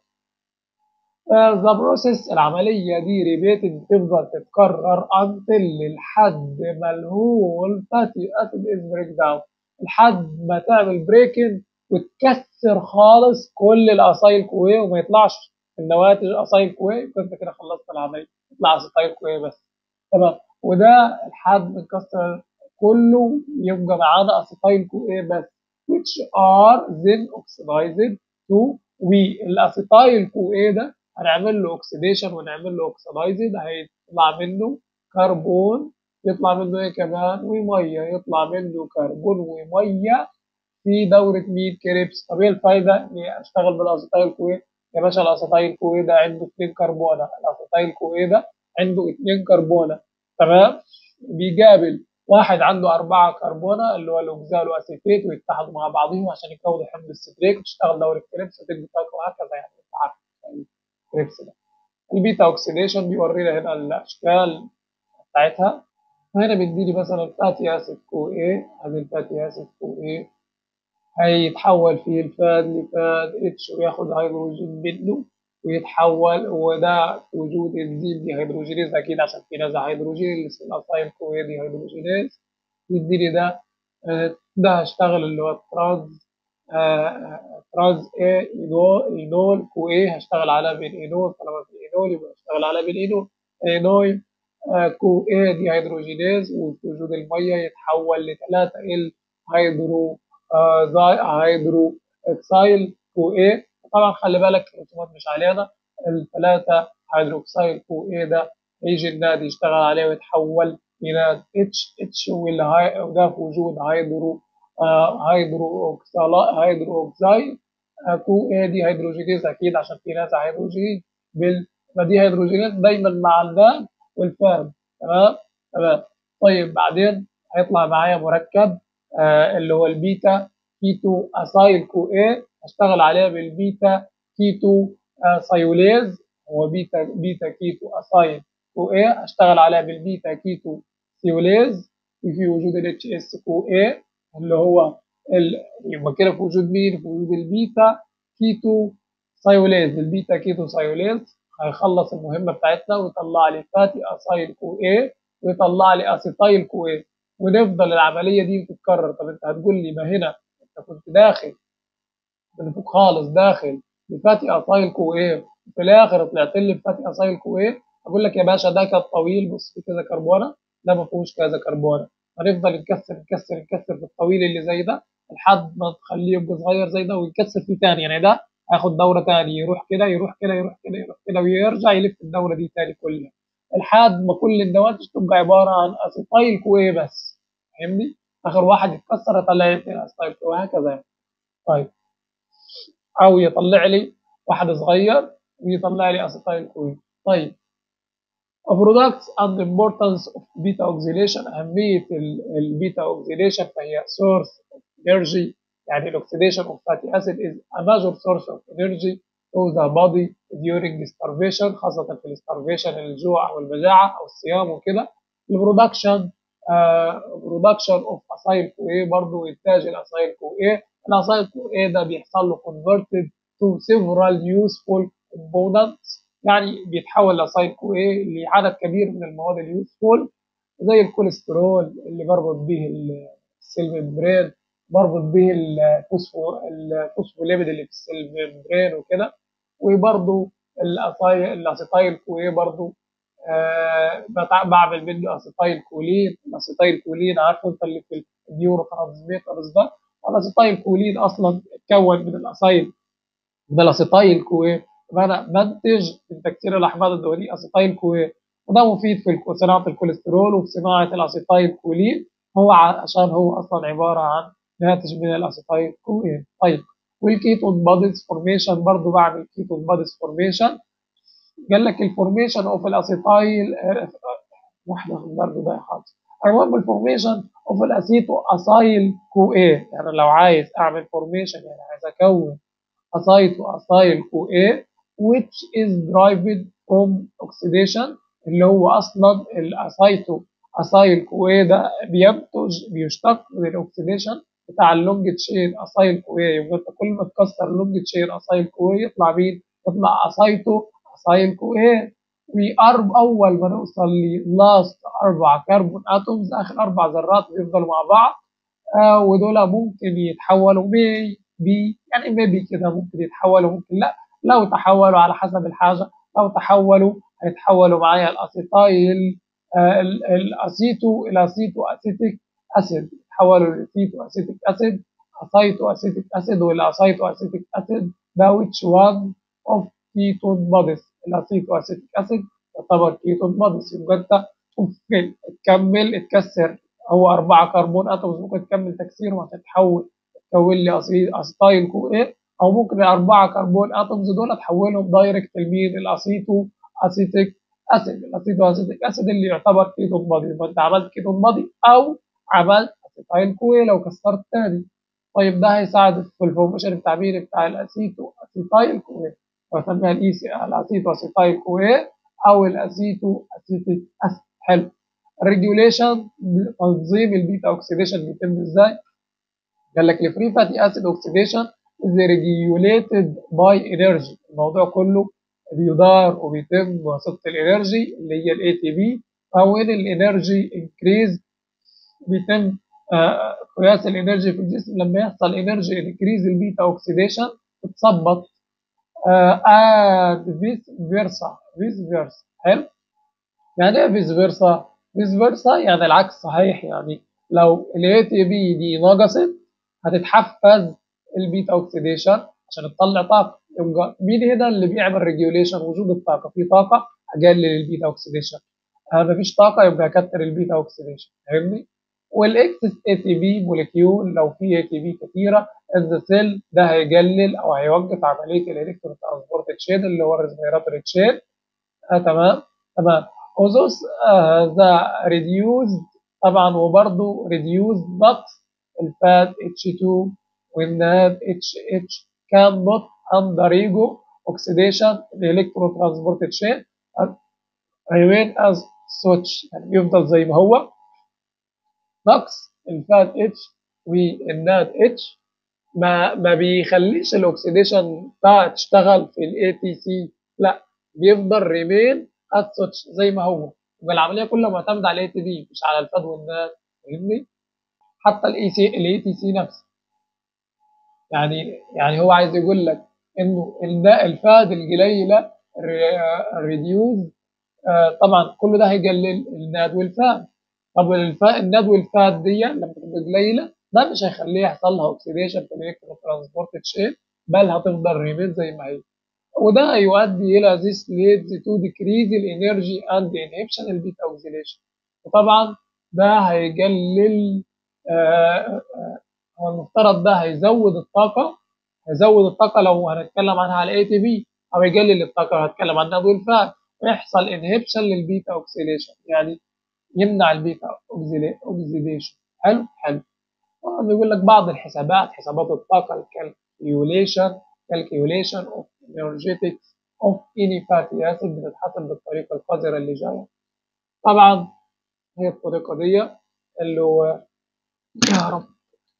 ذا بروسيس العمليه دي ريبيتد تفضل تتكرر انتل لحد ما الهول فاتي اسيد از بريك داون لحد ما تعمل بريكنج وتكسر خالص كل الاسايل كويه وما يطلعش النواتج اسايل كويه كنت كده خلصت العمليه يطلع اسايل كويه بس تمام وده لحد ما نكسر كله يبقى معانا اسيتايل كويه بس which are then oxidized to والاسيتايل كويه ده هنعمل له اوكسيديشن ونعمل له اوكسيدايزد هيطلع منه كربون يطلع منه ايه كمان وميه يطلع منه كربون وميه في دوره مين كريبس طب ايه الفايده اني اشتغل بالاسيتايل كويه يا باشا الاسيتايل كويه ده عنده 2 كربونه الاسيتايل كويه ده عنده 2 كربونه تمام بيقابل واحد عنده أربعة كربونة اللي هو الأوكزالو أسيتيت ويتحدوا مع بعضهم عشان يكونوا حمض الستريك وتشتغل دورة كريبس وتدي طاقة وهكذا يعني أنت عارف كريبس ده البيتا أوكسيديشن بيورينا هنا الأشكال بتاعتها هنا بيديني مثلا فاتي أسيد كو إيه هذه الفاتي أسيد كو إيه هيتحول فيه الفاد لفاد اتش وياخد هيدروجين منه ويتحول وده وجود انزيم دي هيدروجينيز اكيد عشان في نزع هيدروجين اللي اسمه الاسايل كويه دي هيدروجينيز يديني ده ده هشتغل اللي هو الترانز ترانز ايه اينول اينول كو ايه هشتغل على بين اينول طالما في اينول يبقى هشتغل على بين اينول اينول كو ايه دي هيدروجينيز ووجود الميه يتحول لثلاثة ال هيدرو زي هيدرو اكسايل كو ايه طبعا خلي بالك الرسومات مش علينا الثلاثة هيدروكسيل كو ايه ده يجي النادي يشتغل عليه ويتحول إلى اتش اتش والهاي وده في وجود هيدرو آه هيدرو اوكسالا هيدرو اوكسايل آه كو ايه دي هيدروجينيز اكيد عشان في ناس هيدروجين بال فدي هيدروجينيز دايما مع الناد والفارم تمام تمام طيب بعدين هيطلع معايا مركب آه اللي هو البيتا كيتو اسايل كو ايه هشتغل عليها بالبيتا كيتو آه سايوليز هو بيتا بيتا كيتو اسايل كو ايه هشتغل عليها بالبيتا كيتو سيوليز وفي وجود ال اتش اس كو ايه اللي هو ال... يبقى كده في وجود مين؟ في وجود البيتا كيتو سايوليز البيتا كيتو سايوليز هيخلص المهمه بتاعتنا ويطلع لي فاتي اسايل كو ايه ويطلع لي اسيتايل كو ايه ونفضل العمليه دي تتكرر طب انت هتقول لي ما هنا انت كنت داخل من فوق خالص داخل بفاتي اسايل كو ايه في الاخر طلعت لي بفاتي اسايل كو ايه اقول لك يا باشا ده كان طويل بص في كذا كربونه ده ما فيهوش كذا كربونه هنفضل نكسر نكسر نكسر في الطويل اللي زي ده لحد ما تخليه يبقى صغير زي ده ويكسر فيه تاني يعني ده هياخد دوره تاني يروح كده يروح كده يروح كده يروح كده ويرجع يلف الدوره دي تاني كلها لحد ما كل النواتج تبقى عباره عن اسيتايل كويه بس فاهمني؟ اخر واحد يتكسر يطلع لي اسيتايل كويه وهكذا يعني طيب او يطلع لي واحد صغير ويطلع لي اسيتايل كويه طيب products and importance of beta oxidation أهمية البيتا oxidation فهي source of energy يعني الاكسيديشن of fatty acid is a major source of energy to the body during starvation خاصة في الستارفيشن الجوع أو المجاعة أو الصيام وكده البرودكشن برودكشن اوف اسايل كو ايه برضه انتاج الاسايل كو ايه الاسايل كو ايه ده بيحصل له converted to several useful components يعني بيتحول لاسايل كو ايه لعدد كبير من المواد اليوسفول زي الكوليسترول اللي بربط به السيل ممبرين بربط به الفوسفو الفوسفوليبيد اللي في السيل ميمبرين وكده وبرضه الاسايل الاسيتايل كوي برضه آه بعمل منه اسيتايل كولين الاسيتايل كولين عارفه انت اللي في النيورو ترانسميترز ده الاسيتايل كولين اصلا اتكون من الاسايل من الاسيتايل كوي فانا بنتج من تكسير الاحماض الدهنيه اسيتايل كوي وده مفيد في صناعه الكوليسترول وفي صناعه الاسيتايل كولين هو عشان هو اصلا عباره عن ناتج من الاسيتايل كوي طيب والكيتون بادز فورميشن برضه بعمل كيتون بادز فورميشن قال لك الفورميشن اوف الاسيتايل واحده برضه ده خالص المهم الفورميشن اوف الاسيتو اسايل كو ايه يعني لو عايز اعمل فورميشن يعني عايز اكون اسايتو اسايل كو ايه which is derived from oxidation اللي هو اصلا الاسايتو اسايل كو ايه ده بينتج بيشتق من الاكسيديشن بتاع اللونج تشين اسايل كو ايه يبقى انت كل ما تكسر اللونج تشين اسايل كو ايه يطلع مين؟ يطلع اسايتو اسايل كو ايه وأرب أول ما نوصل للاست أربع كربون أتومز آخر أربع ذرات بيفضلوا مع بعض آه ودول ممكن يتحولوا مي بي يعني ميبي كده ممكن يتحولوا ممكن لا لو تحولوا على حسب الحاجة لو تحولوا هيتحولوا معايا الأسيتايل آه الأسيتو إلى أسيتو أسيتيك أسيد يتحولوا لأسيتو أسيتيك أسيد أسيتو أسيتيك أسيد ولا أسيتو أسيتيك أسيد ده which one of ketone bodies الاسيتو اسيتيك اسيد يعتبر كيتون بادس يبقى انت ممكن تكمل تكسر هو أربعة كربون اتومز ممكن تكمل تكسيرهم عشان تحول تكون لي اسيتايل كو ايه او ممكن الأربعة كربون اتومز دول تحولهم دايركت لمين الاسيتو اسيتيك اسيد الاسيتو اسيتيك اسيد اللي يعتبر كيتون بادي يبقى انت عملت كيتون بادي او عملت اسيتايل كو ايه لو كسرت تاني طيب ده هيساعد في الفورميشن التعبيري بتاع الاسيتو اسيتايل كو ايه ويسميها الايسي الاسيتو اسيتايل كويه او الاسيتو اسيتيك اسيد حلو الريجوليشن تنظيم البيتا اوكسيديشن بيتم ازاي؟ قال لك الفري فاتي اسيد اوكسيديشن is regulated by energy الموضوع كله بيدار وبيتم بواسطه الانرجي اللي هي الاي تي بي او ان الانرجي انكريز بيتم آه قياس الانرجي في الجسم لما يحصل انرجي انكريز البيتا اوكسيديشن بتثبط and vice versa vice versa حلو يعني ايه vice versa vice versa يعني العكس صحيح يعني لو ال ATP دي نقصت هتتحفز البيتا اوكسيديشن عشان تطلع طاقه يبقى مين هنا اللي بيعمل ريجوليشن وجود الطاقه في طاقه اقلل البيتا اوكسيديشن آه مفيش طاقه يبقى اكتر البيتا اوكسيديشن فاهمني والاكسس اي تي بي موليكيول لو في اي تي بي كثيره ان سيل ده هيقلل او هيوقف عمليه الالكترون ترانسبورت تشين اللي هو الريسبيراتوري تشين آه تمام تمام وذوس ذا ريديوزد طبعا وبرضه ريديوزد نقص الفات اتش 2 والناد اتش اتش كان نوت undergo oxidation الالكترون ترانسبورت تشين remain as such يعني يفضل زي ما هو نقص الفات اتش والناد اتش ما ما بيخليش الاكسيديشن تشتغل في الاي تي سي لا بيفضل ريمين از سوتش زي ما هو يبقى العمليه كلها معتمده على الاي تي بي مش على الفاد والناد فاهمني حتى الاي سي الاي تي سي نفسه يعني يعني هو عايز يقول لك انه الفاد القليله الريديوز آه طبعا كل ده هيقلل الناد والفاد طب الفا الناد والفاد دي لما تبقى قليله ده مش هيخليه يحصل لها اوكسيديشن في الالكترون ترانسبورت تشين بل هتفضل ريمين زي ما هي وده هيؤدي الى this leads to decrease الانرجي and inhibition البيتا اوكسيديشن وطبعا ده هيقلل آه هو المفترض ده هيزود الطاقه هيزود الطاقه لو هنتكلم عنها على اي تي بي او يقلل الطاقه هنتكلم عن الناد والفاد ويحصل انهبشن للبيتا اوكسيديشن يعني يمنع البيتا اوكسيديشن حلو حلو بيقول لك بعض الحسابات حسابات الطاقه الكالكيوليشن كالكيوليشن اوف انرجيتكس اوف اني فاتي اسيد بتتحسب بالطريقه القذره اللي جايه طبعا هي الطريقه دي اللي هو يا رب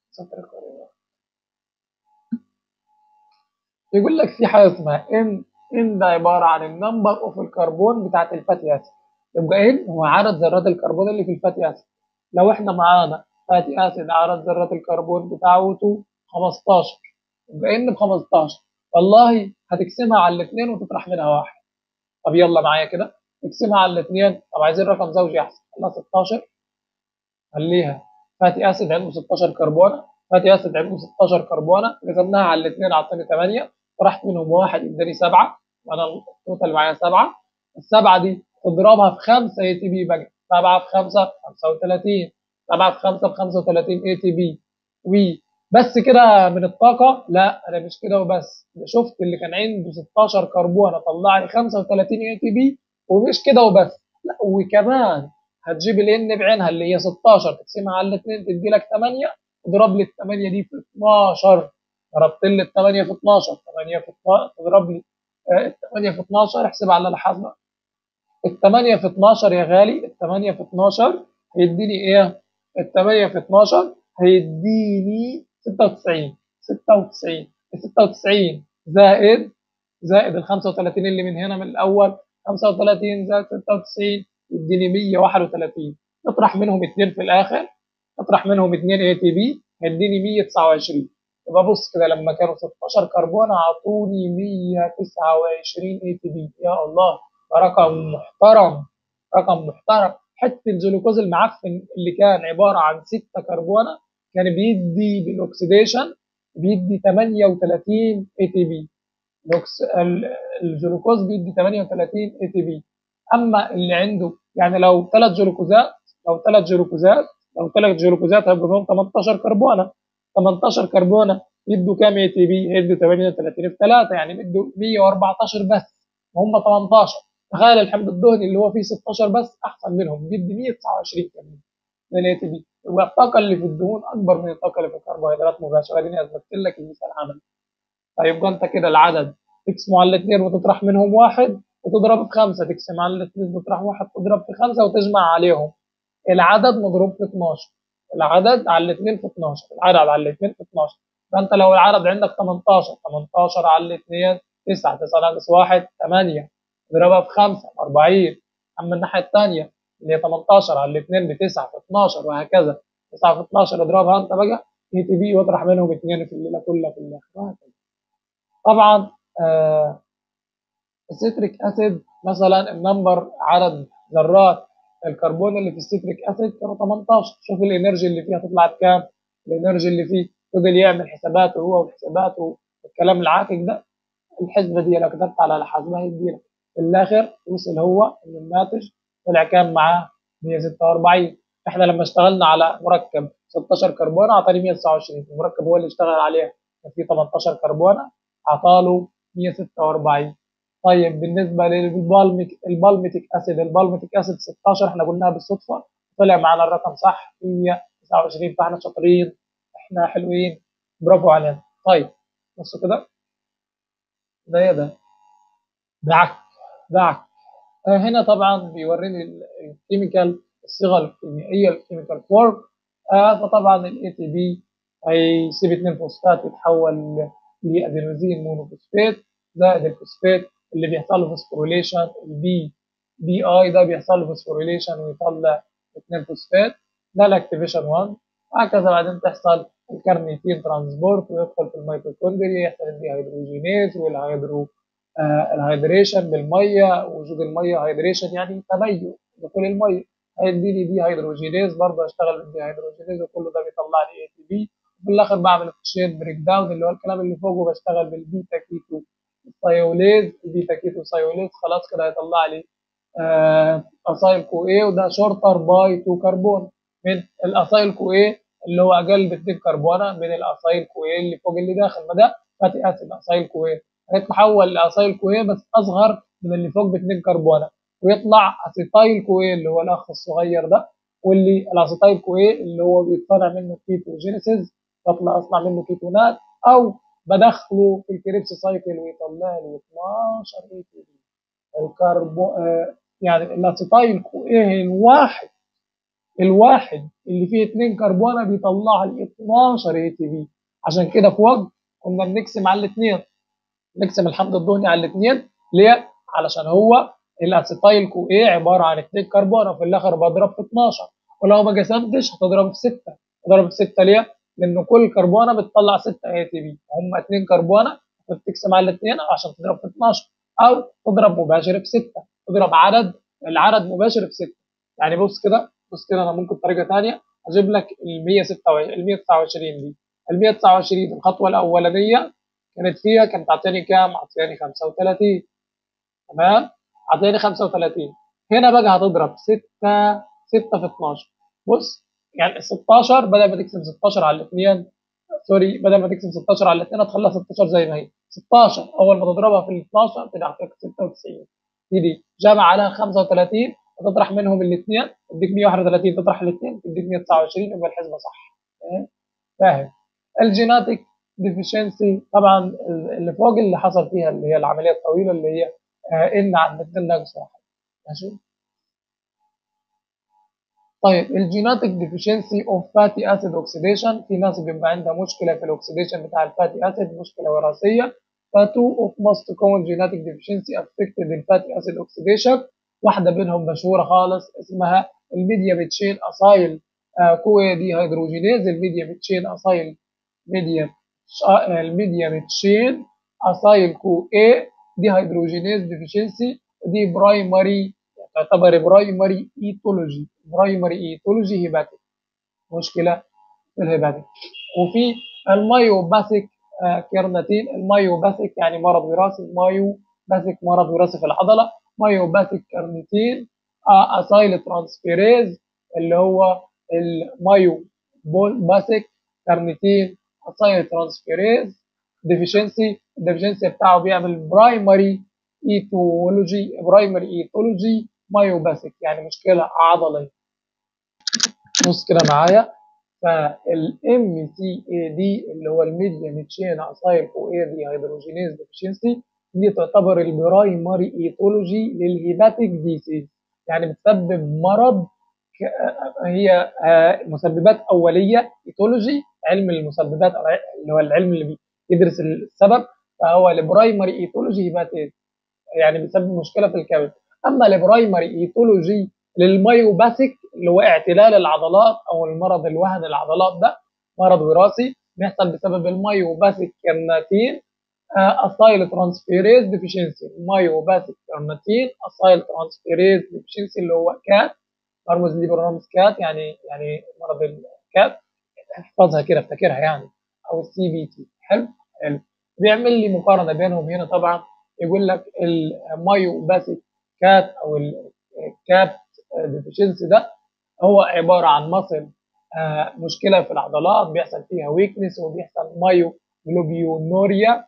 يقول لك في حاجه اسمها ان ان ده عباره عن النمبر اوف الكربون بتاعت الفاتي اسيد يبقى ان هو عدد ذرات الكربون اللي في الفاتي اسيد لو احنا معانا فاتي اسيد عدد ذرات الكربون بتاعته 15 يبقى ان ب 15 والله هتقسمها على الاثنين وتطرح منها واحد طب يلا معايا كده اقسمها على الاثنين طب عايزين رقم زوجي احسن خليها 16 خليها فاتي اسيد عنده 16 كربونه فاتي اسيد عنده 16 كربونه قسمناها على الاثنين اعطاني 8 طرحت منهم واحد اداني 7 وانا التوتال معايا 7 السبعه دي تضربها في 5 اي تي بي بقى 7 في 5 ب 35 7 في 5 ب 35 اي تي بي و بس كده من الطاقه لا انا مش كده وبس ده شفت اللي كان عنده 16 كربون طلع لي 35 اي تي بي ومش كده وبس لا وكمان هتجيب الان بعينها اللي هي 16 تقسمها على الاثنين تدي لك 8 اضرب لي ال 8 دي في 12 ضربت لي ال 8 في 12 8 في 12 تضرب لي ال 8 في 12 احسبها على الحاسبه ال 8 في 12 يا غالي ال 8 في 12 هيديني ايه؟ ال 8 في 12 هيديني 96 96 ال 96 زائد زائد ال 35 اللي من هنا من الاول 35 زائد 96 يديني 131 اطرح منهم اثنين في الاخر اطرح منهم اثنين اي تي بي هيديني 129 يبقى بص كده لما كانوا 16 كربون اعطوني 129 اي تي بي يا الله ده رقم محترم رقم محترم حته الجلوكوز المعفن اللي كان عباره عن 6 كربونه كان بيدي بالاكسيديشن بيدي 38 اي تي بي الجلوكوز بيدي 38 اي تي بي اما اللي عنده يعني لو ثلاث جلوكوزات لو ثلاث جلوكوزات لو ثلاث جلوكوزات هيبقوا فيهم 18 كربونه 18 كربونه يدوا كام اي تي بي؟ يدوا 38 في 3 يعني بيدوا 114 بس وهم 18 تخيل الحمض الدهني اللي هو فيه 16 بس احسن منهم بيدي 129 كمان من الاي تي بي يبقى الطاقه اللي في الدهون اكبر من الطاقه اللي في الكربوهيدرات مباشره اديني اثبتت لك المثال عملي فيبقى انت كده العدد تقسمه على الاثنين وتطرح منهم واحد وتضرب في خمسه تقسم على الاثنين وتطرح واحد تضرب في خمسه وتجمع عليهم العدد مضروب في 12 العدد على الاثنين في 12 العدد على الاثنين في 12 فانت لو العدد عندك 18 18 على الاثنين 9 9 ناقص 1 8 اضربها في 5 40 اما الناحيه الثانيه اللي هي 18 على الاثنين ب 9 في 12 وهكذا 9 في 12 اضربها انت بقى اي تي بي واطرح منهم اثنين في الليله كلها في الاخر وهكذا طبعا آه السيتريك اسيد مثلا النمبر عدد ذرات الكربون اللي في السيتريك اسيد كانوا 18 شوف الانرجي اللي فيها تطلع بكام الانرجي اللي فيه فضل يعمل حساباته هو وحساباته والكلام العاكك ده الحسبه دي لو كتبت على الحاسبه هيديلك في الاخر وصل هو ان الناتج طلع كام معاه 146 احنا لما اشتغلنا على مركب 16 كربون اعطاني 129 المركب هو اللي اشتغل عليه كان فيه 18 كربون اعطاله 146 طيب بالنسبه للبالميك البالميتيك اسيد البالميتيك اسيد 16 احنا قلناها بالصدفه طلع معانا الرقم صح 129 فاحنا شاطرين احنا حلوين برافو علينا طيب بصوا كده ده ايه ده دعك دعك آه هنا طبعا بيوريني الكيميكال الصيغه الكيميائيه الكيميكال فورم آه فطبعا الاي تي بي هيسيب 2 فوسفات يتحول لادينوزين مونوفوسفات زائد الفوسفات اللي بيحصل له فوسفوريليشن البي بي اي ده بيحصل له فوسفوريليشن ويطلع 2 فوسفات ده الاكتيفيشن 1 وهكذا بعدين تحصل الكارنيتين ترانسبورت ويدخل في الميتوكوندريا يحصل الديهيدروجينيز والهيدرو آه الهيدريشن بالميه وجود الميه هيدريشن يعني تبين دخول الميه هيديني دي هيدروجينيز برضه اشتغل بالديهيدروجينيز وكل ده بيطلع لي اي تي بي وفي الاخر بعمل تشين بريك داون اللي هو الكلام اللي فوق وبشتغل بالبيتا كيتو سايوليز البيتا كيتو سايوليز خلاص كده هيطلع لي آه اسايل كو اي وده شورتر باي 2 كربون من الاسايل كو اي اللي هو اقل ب 2 كربونه من الاسايل كو اي اللي فوق اللي داخل ما ده فاتي اسيد اسايل كو اي هيتحول لاسايل كو اي بس اصغر من اللي فوق ب 2 كربونه ويطلع اسيتايل كو اي اللي هو الاخ الصغير ده واللي الاسيتايل كو اي اللي هو بيتصنع منه كيتوجينيسيس بطلع اصنع منه كيتونات او بدخله في الكريبس سايكل ويطلع لي 12 اي تي بي الكربو آه يعني الاسيتايل كو ايه الواحد الواحد اللي فيه 2 كربونه بيطلع لي 12 اي تي بي عشان كده في وقت كنا بنقسم على الاثنين نقسم الحمض الدهني على الاثنين ليه؟ علشان هو الاسيتايل كو ايه عباره عن 2 كربونه في الاخر بضرب في 12 ولو ما قسمتش هتضرب في 6 اضرب 6 ليه؟ لان كل كربونه بتطلع 6 اي تي بي هم اثنين كربونه فبتقسم على الاثنين عشان تضرب في 12 او تضرب مباشر في 6 تضرب عدد العدد مباشر في 6 يعني بص كده بص كده انا ممكن طريقه ثانيه اجيب لك ال 126 ال 129 دي ال 129 الخطوه الاولانيه كانت فيها كانت تعطيني كام؟ عطياني 35 تمام؟ عطياني 35 هنا بقى هتضرب 6 6 في 12 بص يعني 16 بدل ما تقسم 16 على الاثنين سوري بدل ما تقسم 16 على الاثنين هتخليها 16 زي ما هي 16 اول ما تضربها في ال 12 تدعك 96 دي دي جمع على 35 وتطرح منهم الاثنين تديك 131 تطرح الاثنين تديك 129 يبقى الحسبه صح فاهم؟ فاهم الجيناتيك ديفيشنسي طبعا اللي فوق اللي حصل فيها اللي هي العمليه الطويله اللي هي ان عند الاثنين ناقص واحد ماشي طيب الجيناتيك ديفيشنسي اوف فاتي اسيد اوكسيديشن في ناس بيبقى عندها مشكله في الاكسيديشن بتاع الفاتي اسيد مشكله وراثيه فتو اوف موست كومن جيناتيك ديفيشنسي افكتد الفاتي اسيد اوكسيديشن واحده منهم مشهوره خالص اسمها الميديا بتشين اسايل كوي دي هيدروجينيز الميديا بتشين اسايل ميديا الميديا بتشين اسايل كو اي دي هيدروجينيز ديفيشنسي ودي برايمري تعتبر برايمري ايتولوجي برايمري ايتولوجي هيباتيك مشكله في الهيباتيك وفي المايوباثيك كيرناتين المايوباثيك يعني مرض وراثي مايوباثيك مرض وراثي في العضله مايوباثيك كارنيتين اسايل ترانسفيريز اللي هو المايو باثيك كارنيتين اسايل ترانسفيريز ديفيشنسي الديفيشنسي بتاعه بيعمل برايمري ايتولوجي برايمري ايتولوجي مايوباثيك يعني مشكله عضليه بص كده معايا فالام سي اي دي اللي هو الميديا ميتشين اسايل او اي دي هيدروجينيز ديفيشنسي دي تعتبر البرايمري ايتولوجي للهيباتيك ديسيز يعني بتسبب مرض هي مسببات اوليه ايتولوجي علم المسببات او اللي هو العلم اللي بيدرس السبب فهو البرايمري ايتولوجي هيباتيز يعني بيسبب مشكله في الكبد اما البرايمري ايتولوجي للمايوباثيك اللي هو اعتلال العضلات او المرض الوهن العضلات ده مرض وراثي بيحصل بسبب المايوباثيك كرناتين اسايل ترانسفيريز ديفيشنسي المايوباثيك كرناتين اسايل ترانسفيريز ديفيشنسي اللي هو كات مرمز ليه بالرمز كات يعني يعني مرض الكات احفظها كده افتكرها يعني او السي بي تي حلو حلو بيعمل لي مقارنه بينهم هنا طبعا يقول لك المايوباثيك كات او الكات ديفيشنسي ده هو عباره عن مصل آه مشكله في العضلات بيحصل فيها ويكنس وبيحصل مايو جلوبيونوريا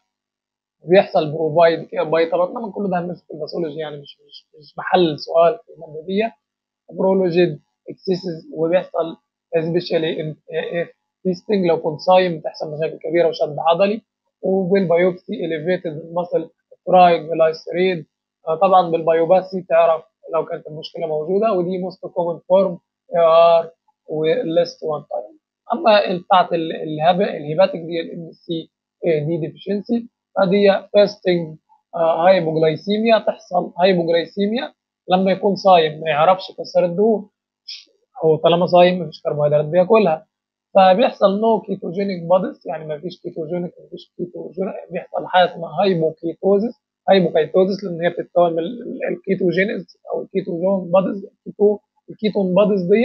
بيحصل بروفايد باي طبعا طبعا كل ده هندسه في الباثولوجي يعني مش مش مش محل سؤال في الماده دي برولوجيد اكسسز وبيحصل سبيشالي فيستنج لو كنت صايم بتحصل مشاكل كبيره وشد عضلي وبالبيوبسي اليفيتد ماسل ترايك جلايسريد طبعا بالبيوباسي تعرف لو كانت المشكله موجوده ودي موست كومن فورم ار وليست وان تايم اما بتاعت الهيباتيك دي الام سي دي ديفيشنسي فدي فاستنج هايبوجلايسيميا تحصل هايبوجلايسيميا لما يكون صايم ما يعرفش يكسر الدهون او طالما صايم مفيش كربوهيدرات بياكلها فبيحصل نو كيتوجينيك بوديز يعني مفيش كيتوجينيك مفيش كيتوجينيك بيحصل حاجه اسمها هايبوكيتوزيس هايبوكيتوزيس لان هي بتتكون من الكيتوجينيز او الكيتوجون بوديز الكيتو الكيتون بوديز دي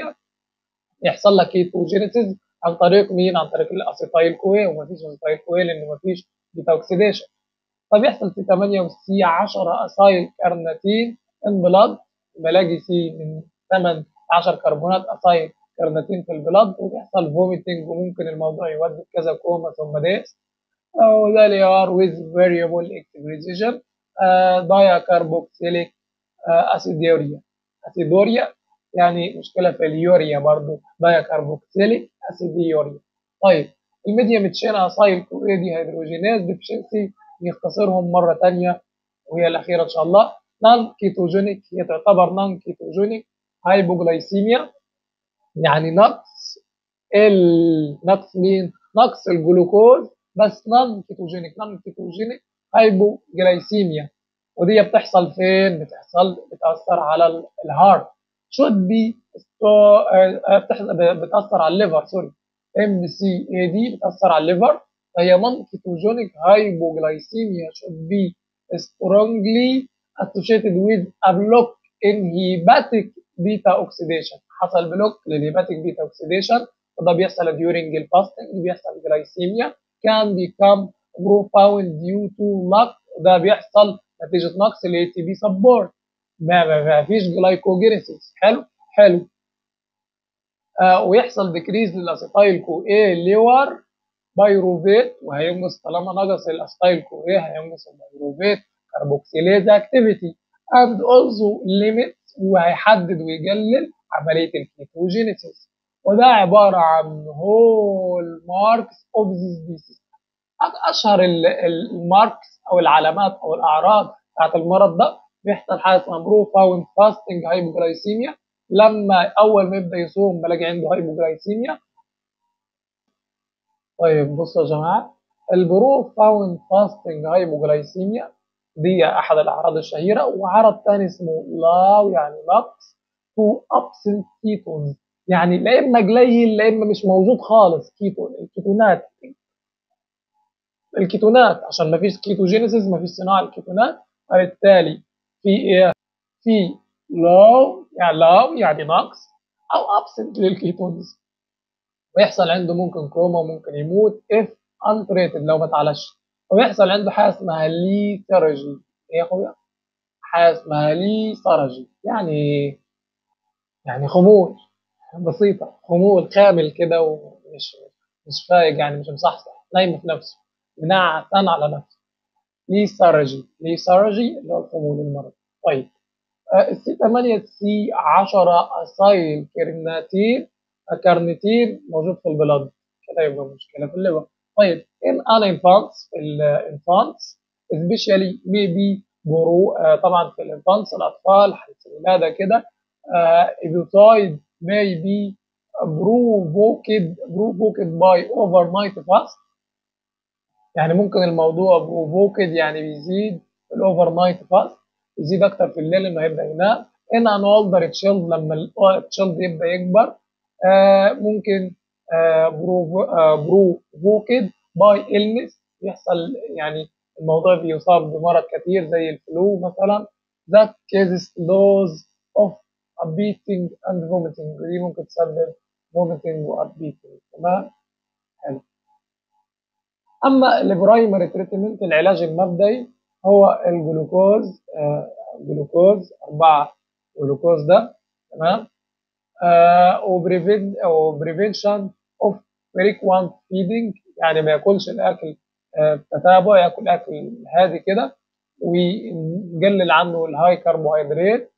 يحصل لك كيتوجينيسيس عن طريق مين؟ عن طريق الاسيتايل كوي ومفيش اسيتايل كوي لان مفيش بيتا اوكسيديشن فبيحصل في 8 وسي 10 اسايل كارناتين ان بلاد بلاقي سي من 8 10 كربونات اسايل كارناتين في البلاد وبيحصل فوميتنج وممكن الموضوع يودي كذا كوما ثم ديس وده اللي ار with variable excretion دايا كاربوكسيليك اسيدوريا اسيدوريا يعني مشكله في اليوريا برضو دايا كاربوكسيليك اسيديوريا طيب الميديا تشين اسايل كو اي دي هيدروجيناز ديفشنسي نختصرهم مره ثانيه وهي الاخيره ان شاء الله نون كيتوجينيك هي تعتبر نون كيتوجينيك هايبوغلايسيميا يعني نقص ال نقص مين؟ نقص الجلوكوز بس نون كيتوجينيك نون كيتوجينيك هايبوجلايسيميا ودي بتحصل فين؟ بتحصل بتأثر على الهارت should be بتأثر على الليفر سوري ام سي اي دي بتاثر على الليفر فهي نون كيتوجينيك هايبوجلايسيميا should be strongly associated with a block in hepatic beta oxidation حصل بلوك للهيباتيك بيتا اوكسيديشن وده بيحصل during الفاستنج بيحصل جلايسيميا can become profound due to lack وده بيحصل نتيجه نقص الاي تي بي سبورت ما ما فيش جلايكوجينيسيس حلو حلو آه ويحصل ديكريز للاسيتايل كو ايه ليور بايروفيت وهينقص طالما نقص الاسيتايل كو ايه هينقص البايروفيت كاربوكسيليز اكتيفيتي and also limit وهيحدد ويقلل عمليه الكيتوجينيسيس وده عباره عن هول ماركس اوف ذيس ديسيز اشهر الماركس او العلامات او الاعراض بتاعت المرض ده بيحصل حاجه اسمها بروفاوند فاستنج هايبوجلايسيميا لما اول ما يبدا يصوم بلاقي عنده هايبوجلايسيميا طيب بصوا يا جماعه البروفاوند فاستنج هايبوجلايسيميا دي احد الاعراض الشهيره وعرض ثاني اسمه لاو يعني نقص تو ابسنت كيتونز يعني لا اما قليل لا اما مش موجود خالص كيتون الكيتونات الكيتونات عشان ما فيش كيتوجينيسيس ما فيش صناعه الكيتونات فبالتالي في ايه في لو يعني لو يعني نقص او ابسنت للكيتونز ويحصل عنده ممكن كوما وممكن يموت اف انتريتد لو ما اتعالجش ويحصل عنده حاجه اسمها ليثرجي ايه يا اخويا حاجه اسمها ليثرجي يعني يعني خمول بسيطه خمول كامل كده ومش مش فايق يعني مش مصحصح نايم في نفسه منعتان على نفسه ليثرجي ليثرجي اللي هو الخمول المرض طيب السي 8 سي 10 اسايل كرناتين كارنيتين موجود في البلد كده يبقى مشكله في الليفر طيب in an infants في الانفانتس especially maybe برو آه طبعا في الانفانتس الاطفال حديث الولاده كده ايبيوتايد may be provoked provoked by overnight fast يعني ممكن الموضوع provoked يعني بيزيد الاوفر نايت فاست يزيد اكتر في الليل انه هيبدا ينام ان ان older child لما التشيلد يبدا يكبر آه ممكن آه بروفوكد باي illness يحصل يعني الموضوع بيصاب بمرض كثير زي الفلو مثلا that causes loss of beating and vomiting ودي ممكن تسبب vomiting و beating تمام حلو اما البرايمري تريتمنت العلاج المبدئي هو الجلوكوز آه جلوكوز 4 جلوكوز ده تمام آه وبريفنشن اوف فريكوانت فيدنج يعني ما ياكلش الاكل آه تتابع ياكل اكل هادي كده ونقلل عنه الهاي كربوهيدرات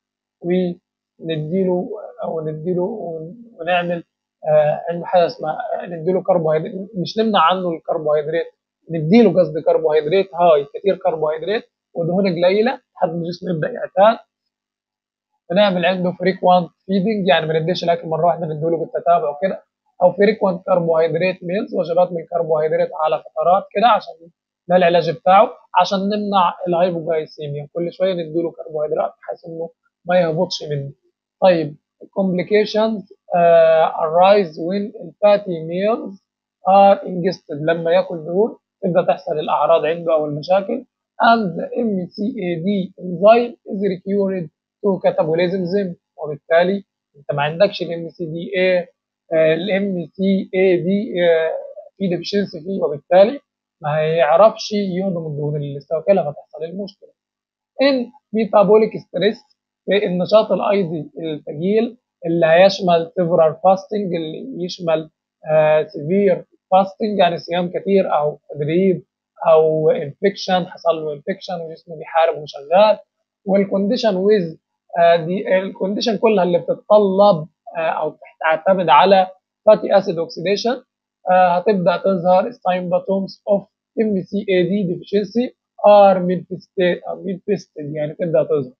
ونديله او نديله ونعمل آه عنده حاجه اسمها نديله كربوهيدرات مش نمنع عنه الكربوهيدرات نديله قصدي كربوهيدرات هاي كتير كربوهيدرات ودهون قليله لحد ما الجسم يبدا يعتاد بنعمل عنده فريكوانت فيدنج يعني ما نديش الاكل مره واحده نديله بالتتابع وكده او فريكوانت كربوهيدرات ميلز وجبات من الكربوهيدرات على فترات كده عشان ده العلاج بتاعه عشان نمنع الهايبوجلايسيميا كل شويه نديله كربوهيدرات بحيث انه ما يهبطش منه طيب complications uh, arise when fatty meals are ingested لما ياكل دهون تبدا تحصل الاعراض عنده او المشاكل and the MCAD enzyme is required to catabolism وبالتالي انت ما عندكش ال MCDA ال MCAD في ديفشنسي فيه وبالتالي ما هيعرفش يهضم الدهون اللي لسه واكلها فتحصل المشكله. ان ميتابوليك ستريس في النشاط الايضي الثقيل اللي هيشمل سيفرال فاستنج اللي يشمل سيفير فاستنج يعني صيام كتير او تدريب او انفكشن حصل له انفكشن وجسمه بيحارب وشغال والكونديشن ويز دي الكونديشن كلها اللي بتتطلب او تعتمد على فاتي اسيد اوكسيديشن هتبدا تظهر symptoms of MCAD deficiency are manifested manifested يعني تبدا تظهر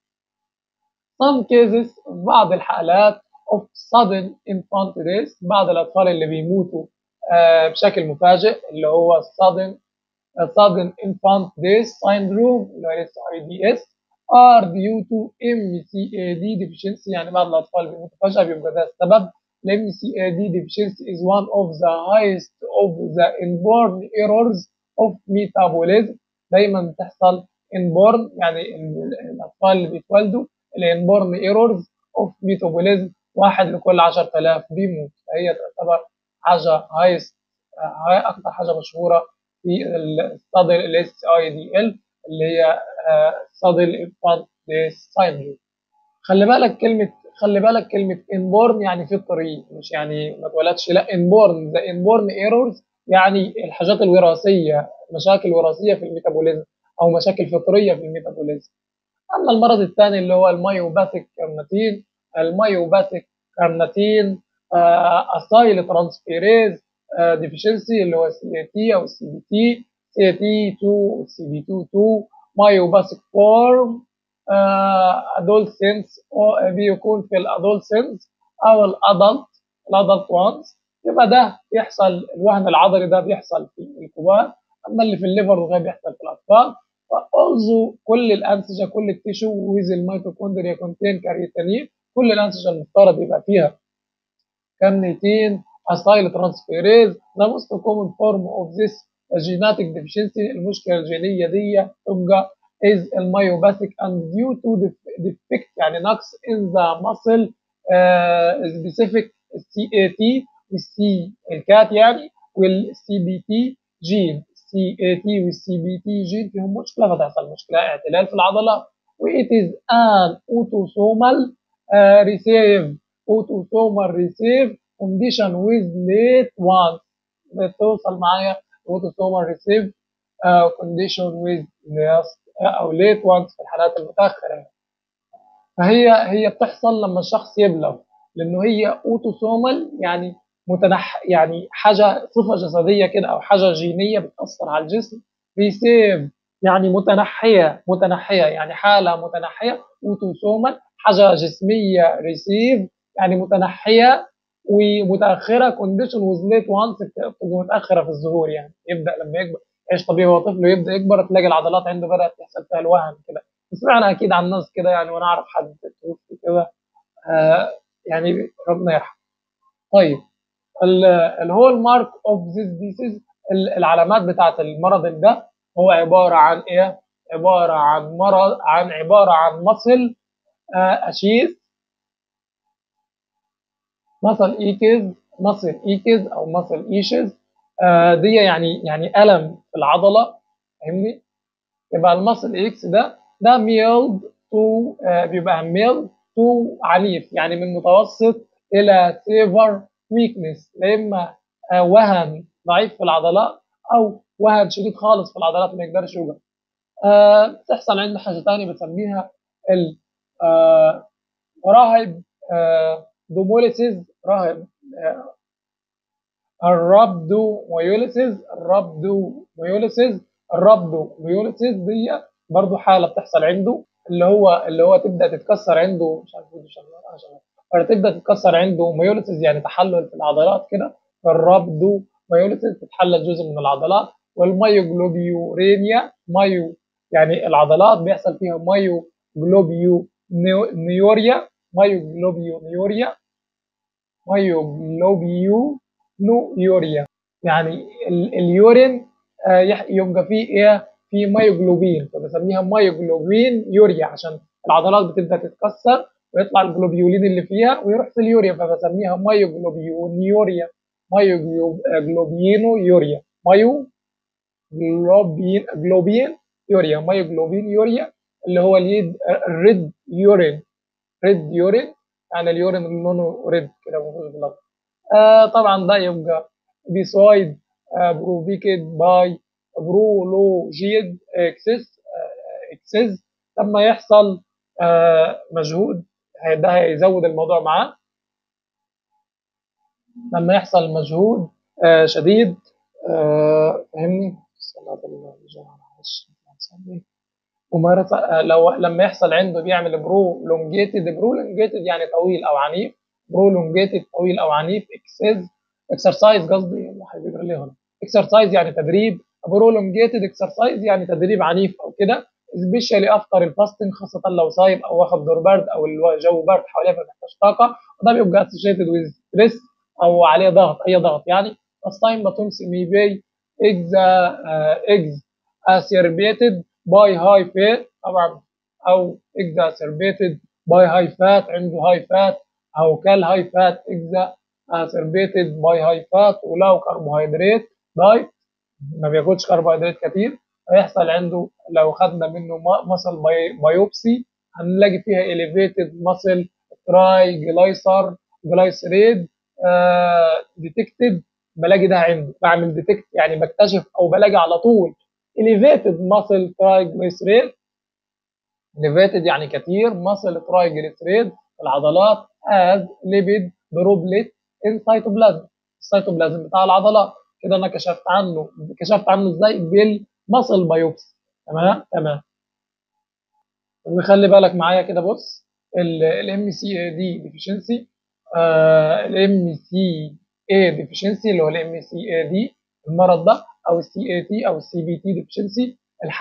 some cases بعض الحالات of sudden infant death بعض الاطفال اللي بيموتوا آه بشكل مفاجئ اللي هو sudden uh, sudden infant death syndrome اللي هو SIDS are due to MCAD deficiency يعني بعض الاطفال بيموتوا فجأة بيبقى ده السبب الMCAD deficiency is one of the highest of the inborn errors of metabolism دايما بتحصل inborn يعني الأطفال اللي بيتولدوا الانبورن ايرورز اوف metabolism واحد لكل 10000 بيموت فهي تعتبر حاجة هايست هاي أكتر حاجة مشهورة في الصدر ال SIDL اللي هي صدر الانفانت سايندروم خلي بالك كلمة خلي بالك كلمة انبورن يعني في الطريق مش يعني ما اتولدش لا انبورن ذا انبورن ايرورز يعني الحاجات الوراثية مشاكل وراثية في الميتابوليزم أو مشاكل فطرية في الميتابوليزم أما المرض الثاني اللي هو المايوباثيك كارناتين المايوباثيك كارناتين اسايل ترانسفيريز ديفيشنسي اللي هو سي اي تي او السي بي تي سي اي تي 2 والسي بي 2 2 مايوباثيك فورم ادولسنس بيكون في الادولسنس او الادلت الادلت وانز يبقى ده بيحصل الوهن العضلي ده بيحصل في الكبار اما اللي في الليفر وده بيحصل في الاطفال فألزو كل الانسجه كل التيشو ويز الميتوكوندريا كونتين كاريتانين كل الانسجه المفترض يبقى فيها كارنيتين اسايل ترانسفيريز the most common form of this genetic deficiency المشكله الجينيه دي تبقى is الميوباثيك and due to defect يعني نقص in the muscle uh, specific CAT والسي الكات يعني والسي بي تي جين سي اي تي والسي بي تي جين فيهم مشكله فتحصل مشكله اعتلال في العضلات و it is an autosomal uh, receive autosomal receive condition with late ones بتوصل معايا autosomal receive uh, condition with last او late ones في الحالات المتاخره يعني. فهي هي بتحصل لما الشخص يبلغ لانه هي اوتوسومال يعني متنح يعني حاجه صفه جسديه كده او حاجه جينيه بتاثر على الجسم ريسيف يعني متنحيه متنحيه يعني حاله متنحيه اوتوسومال حاجه جسميه ريسيف يعني متنحيه ومتاخره كونديشن ويز ليت وانس بتبقى متاخره في الظهور يعني يبدا لما يكبر يعيش طبيعي وهو طفل ويبدا يكبر تلاقي العضلات عنده بدات تحصل فيها الوهن كده سمعنا اكيد عن ناس كده يعني وانا اعرف حد توفي كده آه يعني ربنا يرحمه طيب الهول مارك اوف ذيس ديسيز العلامات بتاعت المرض ده هو عباره عن ايه عباره عن مرض عن عباره عن مصل آه اشيث مصل ايكيز مصل ايكيز او مصل ايشز آه دي يعني يعني الم في العضله فاهمني يبقى المصل اكس ده ده ميلد تو آه بيبقى ميلد تو عنيف يعني من متوسط الى سيفر ويكنس لا اما آه وهن ضعيف في العضلات او وهن شديد خالص في العضلات ما يقدرش يوقف آه تحصل عنده حاجه ثانيه بنسميها ال آه راهب آه دوموليسيز راهب آه الرابدو ميوليسيز الرابدو ميوليسيز الرابدو ميوليسيز دي برضو حاله بتحصل عنده اللي هو اللي هو تبدا تتكسر عنده مش عارف ايه شغال تبدا تتكسر عنده ميوليسيز يعني تحلل في العضلات كده الرابدو ميوليسيز تتحلل جزء من العضلات والمايوجلوبيورينيا مايو يعني العضلات بيحصل فيها مايو جلوبيو نيوريا مايو جلوبيو نيوريا مايو جلوبيو نيوريا يعني اليورين يبقى فيه ايه في مايوجلوبين فبسميها مايوجلوبين يوريا عشان العضلات بتبدا تتكسر ويطلع الجلوبيولين اللي فيها ويروح في اليوريا فبسميها مايوجلوبيون يوريا مايوجلوبينو يوريا مايو جلوبين جلوبين يوريا مايوجلوبين يوريا اللي هو اليد الريد يورين ريد يورين يعني اليورين اللي لونه ريد كده مفيش بلد آه طبعا ده يبقى بيسوايد آه بروفيكيد باي برولوجيد اكسس اكسس لما يحصل آه مجهود ده هيزود الموضوع معاه لما يحصل مجهود آه شديد آه فهمني ممارسة لو لما يحصل عنده بيعمل برو لونجيتد برو لونجيتد يعني طويل او عنيف برو لونجيتد طويل او عنيف اكسس اكسرسايز قصدي هيقرا لي هنا اكسرسايز يعني تدريب برولونجيتد اكسرسايز يعني تدريب عنيف او كده سبيشالي افتر الفاستنج خاصه لو صايم او واخد دور برد او الجو برد حواليه فمحتاج طاقه وده بيبقى associated with stress او عليه ضغط اي ضغط يعني first time bottoms may be exa, uh, exacerbated by high fat طبعا او exacerbated by high fat عنده high fat او كال high fat exacerbated by high fat ولو كربوهيدرات دايت ما بياكلش كربوهيدرات كتير هيحصل عنده لو خدنا منه مصل بايوبسي هنلاقي فيها elevated muscle triglycer glyceride ديتكتد بلاقي ده عنده بعمل ديتكت يعني بكتشف او بلاقي على طول elevated muscle triglyceride elevated يعني كتير muscle triglyceride في العضلات as lipid droplet in cytoplasm السيتوبلازم بتاع العضلات كده انا كشفت عنه كشفت عنه ازاي بالمصل بايوبسي تمام تمام وخلي بالك معايا كده بص الام سي اي دي ديفيشنسي الام سي اي ديفيشنسي اللي هو الام سي اي دي المرض ده او السي اي تي او السي بي تي ديفيشنسي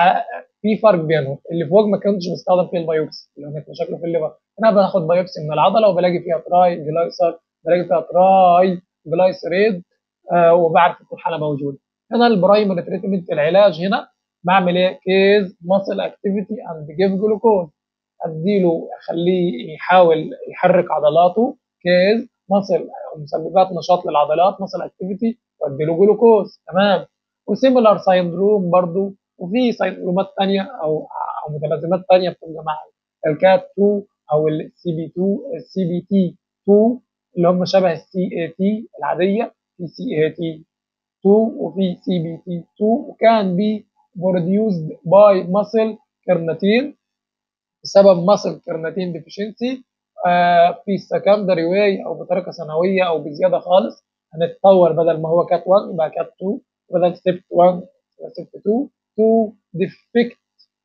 في فرق بينهم اللي فوق ما كنتش بستخدم فيه البايوبسي اللي هو كانت مشاكله في الليفر انا باخد بايوبسي من العضله وبلاقي فيها تراي جلايسر بلاقي فيها تراي جلايسريد آه وبعرف ان الحاله موجوده هنا البرايمري تريتمنت العلاج هنا بعمل ايه كيز ماسل اكتيفيتي اند جيف جلوكوز اديله اخليه يحاول يحرك عضلاته كيز ماسل مسببات نشاط للعضلات ماسل اكتيفيتي واديله جلوكوز تمام وسيميلار سايندروم برضو وفي سايندرومات ثانيه او او متلازمات ثانيه بتبقى مع الكات 2 او السي بي 2 السي بي تي 2 اللي هم شبه السي اي تي العاديه في سي اي تي 2 وفي سي بي تي 2 وكان بي produced by muscle carnitine بسبب muscle carnitine deficiency آه في secondary way او بطريقه ثانويه او بزياده خالص هنتطور بدل ما هو كات 1 يبقى كات 2 بدل ستيب 1 ستيب 2 to defect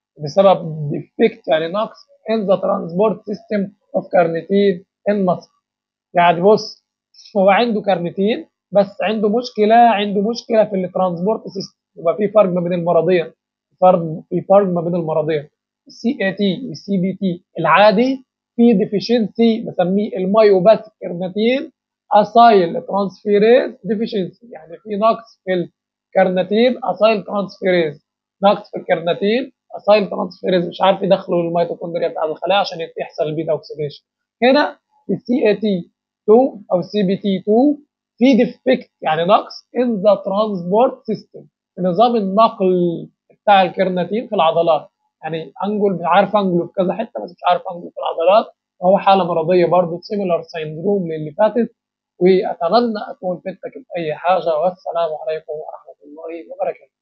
بسبب defect يعني نقص in the transport system of carnitine in muscle يعني بص هو عنده كارنيتين بس عنده مشكله عنده مشكله في الترانسبورت سيستم يبقى في فرق ما بين المرضين فرق في فرق ما بين المرضين السي اي تي والسي بي تي العادي في ديفيشنسي بسميه المايوباثيك كارنيتين اسايل ترانسفيريز ديفيشنسي يعني في نقص في الكارنيتين اسايل ترانسفيريز نقص في الكارنيتين اسايل ترانسفيريز مش عارف يدخلوا الميتوكوندريا بتاع الخلايا عشان يحصل البيتا اوكسيديشن هنا السي اي تي 2 او سي بي تي 2 في ديفكت يعني نقص ان ذا ترانسبورت سيستم في نظام النقل بتاع الكرناتين في العضلات يعني انجل مش عارف انجله في كذا حته بس مش عارف انجله في العضلات وهو حاله مرضيه برضه سيميلار سيندروم للي فاتت واتمنى اكون فدتك باي حاجه والسلام عليكم ورحمه الله وبركاته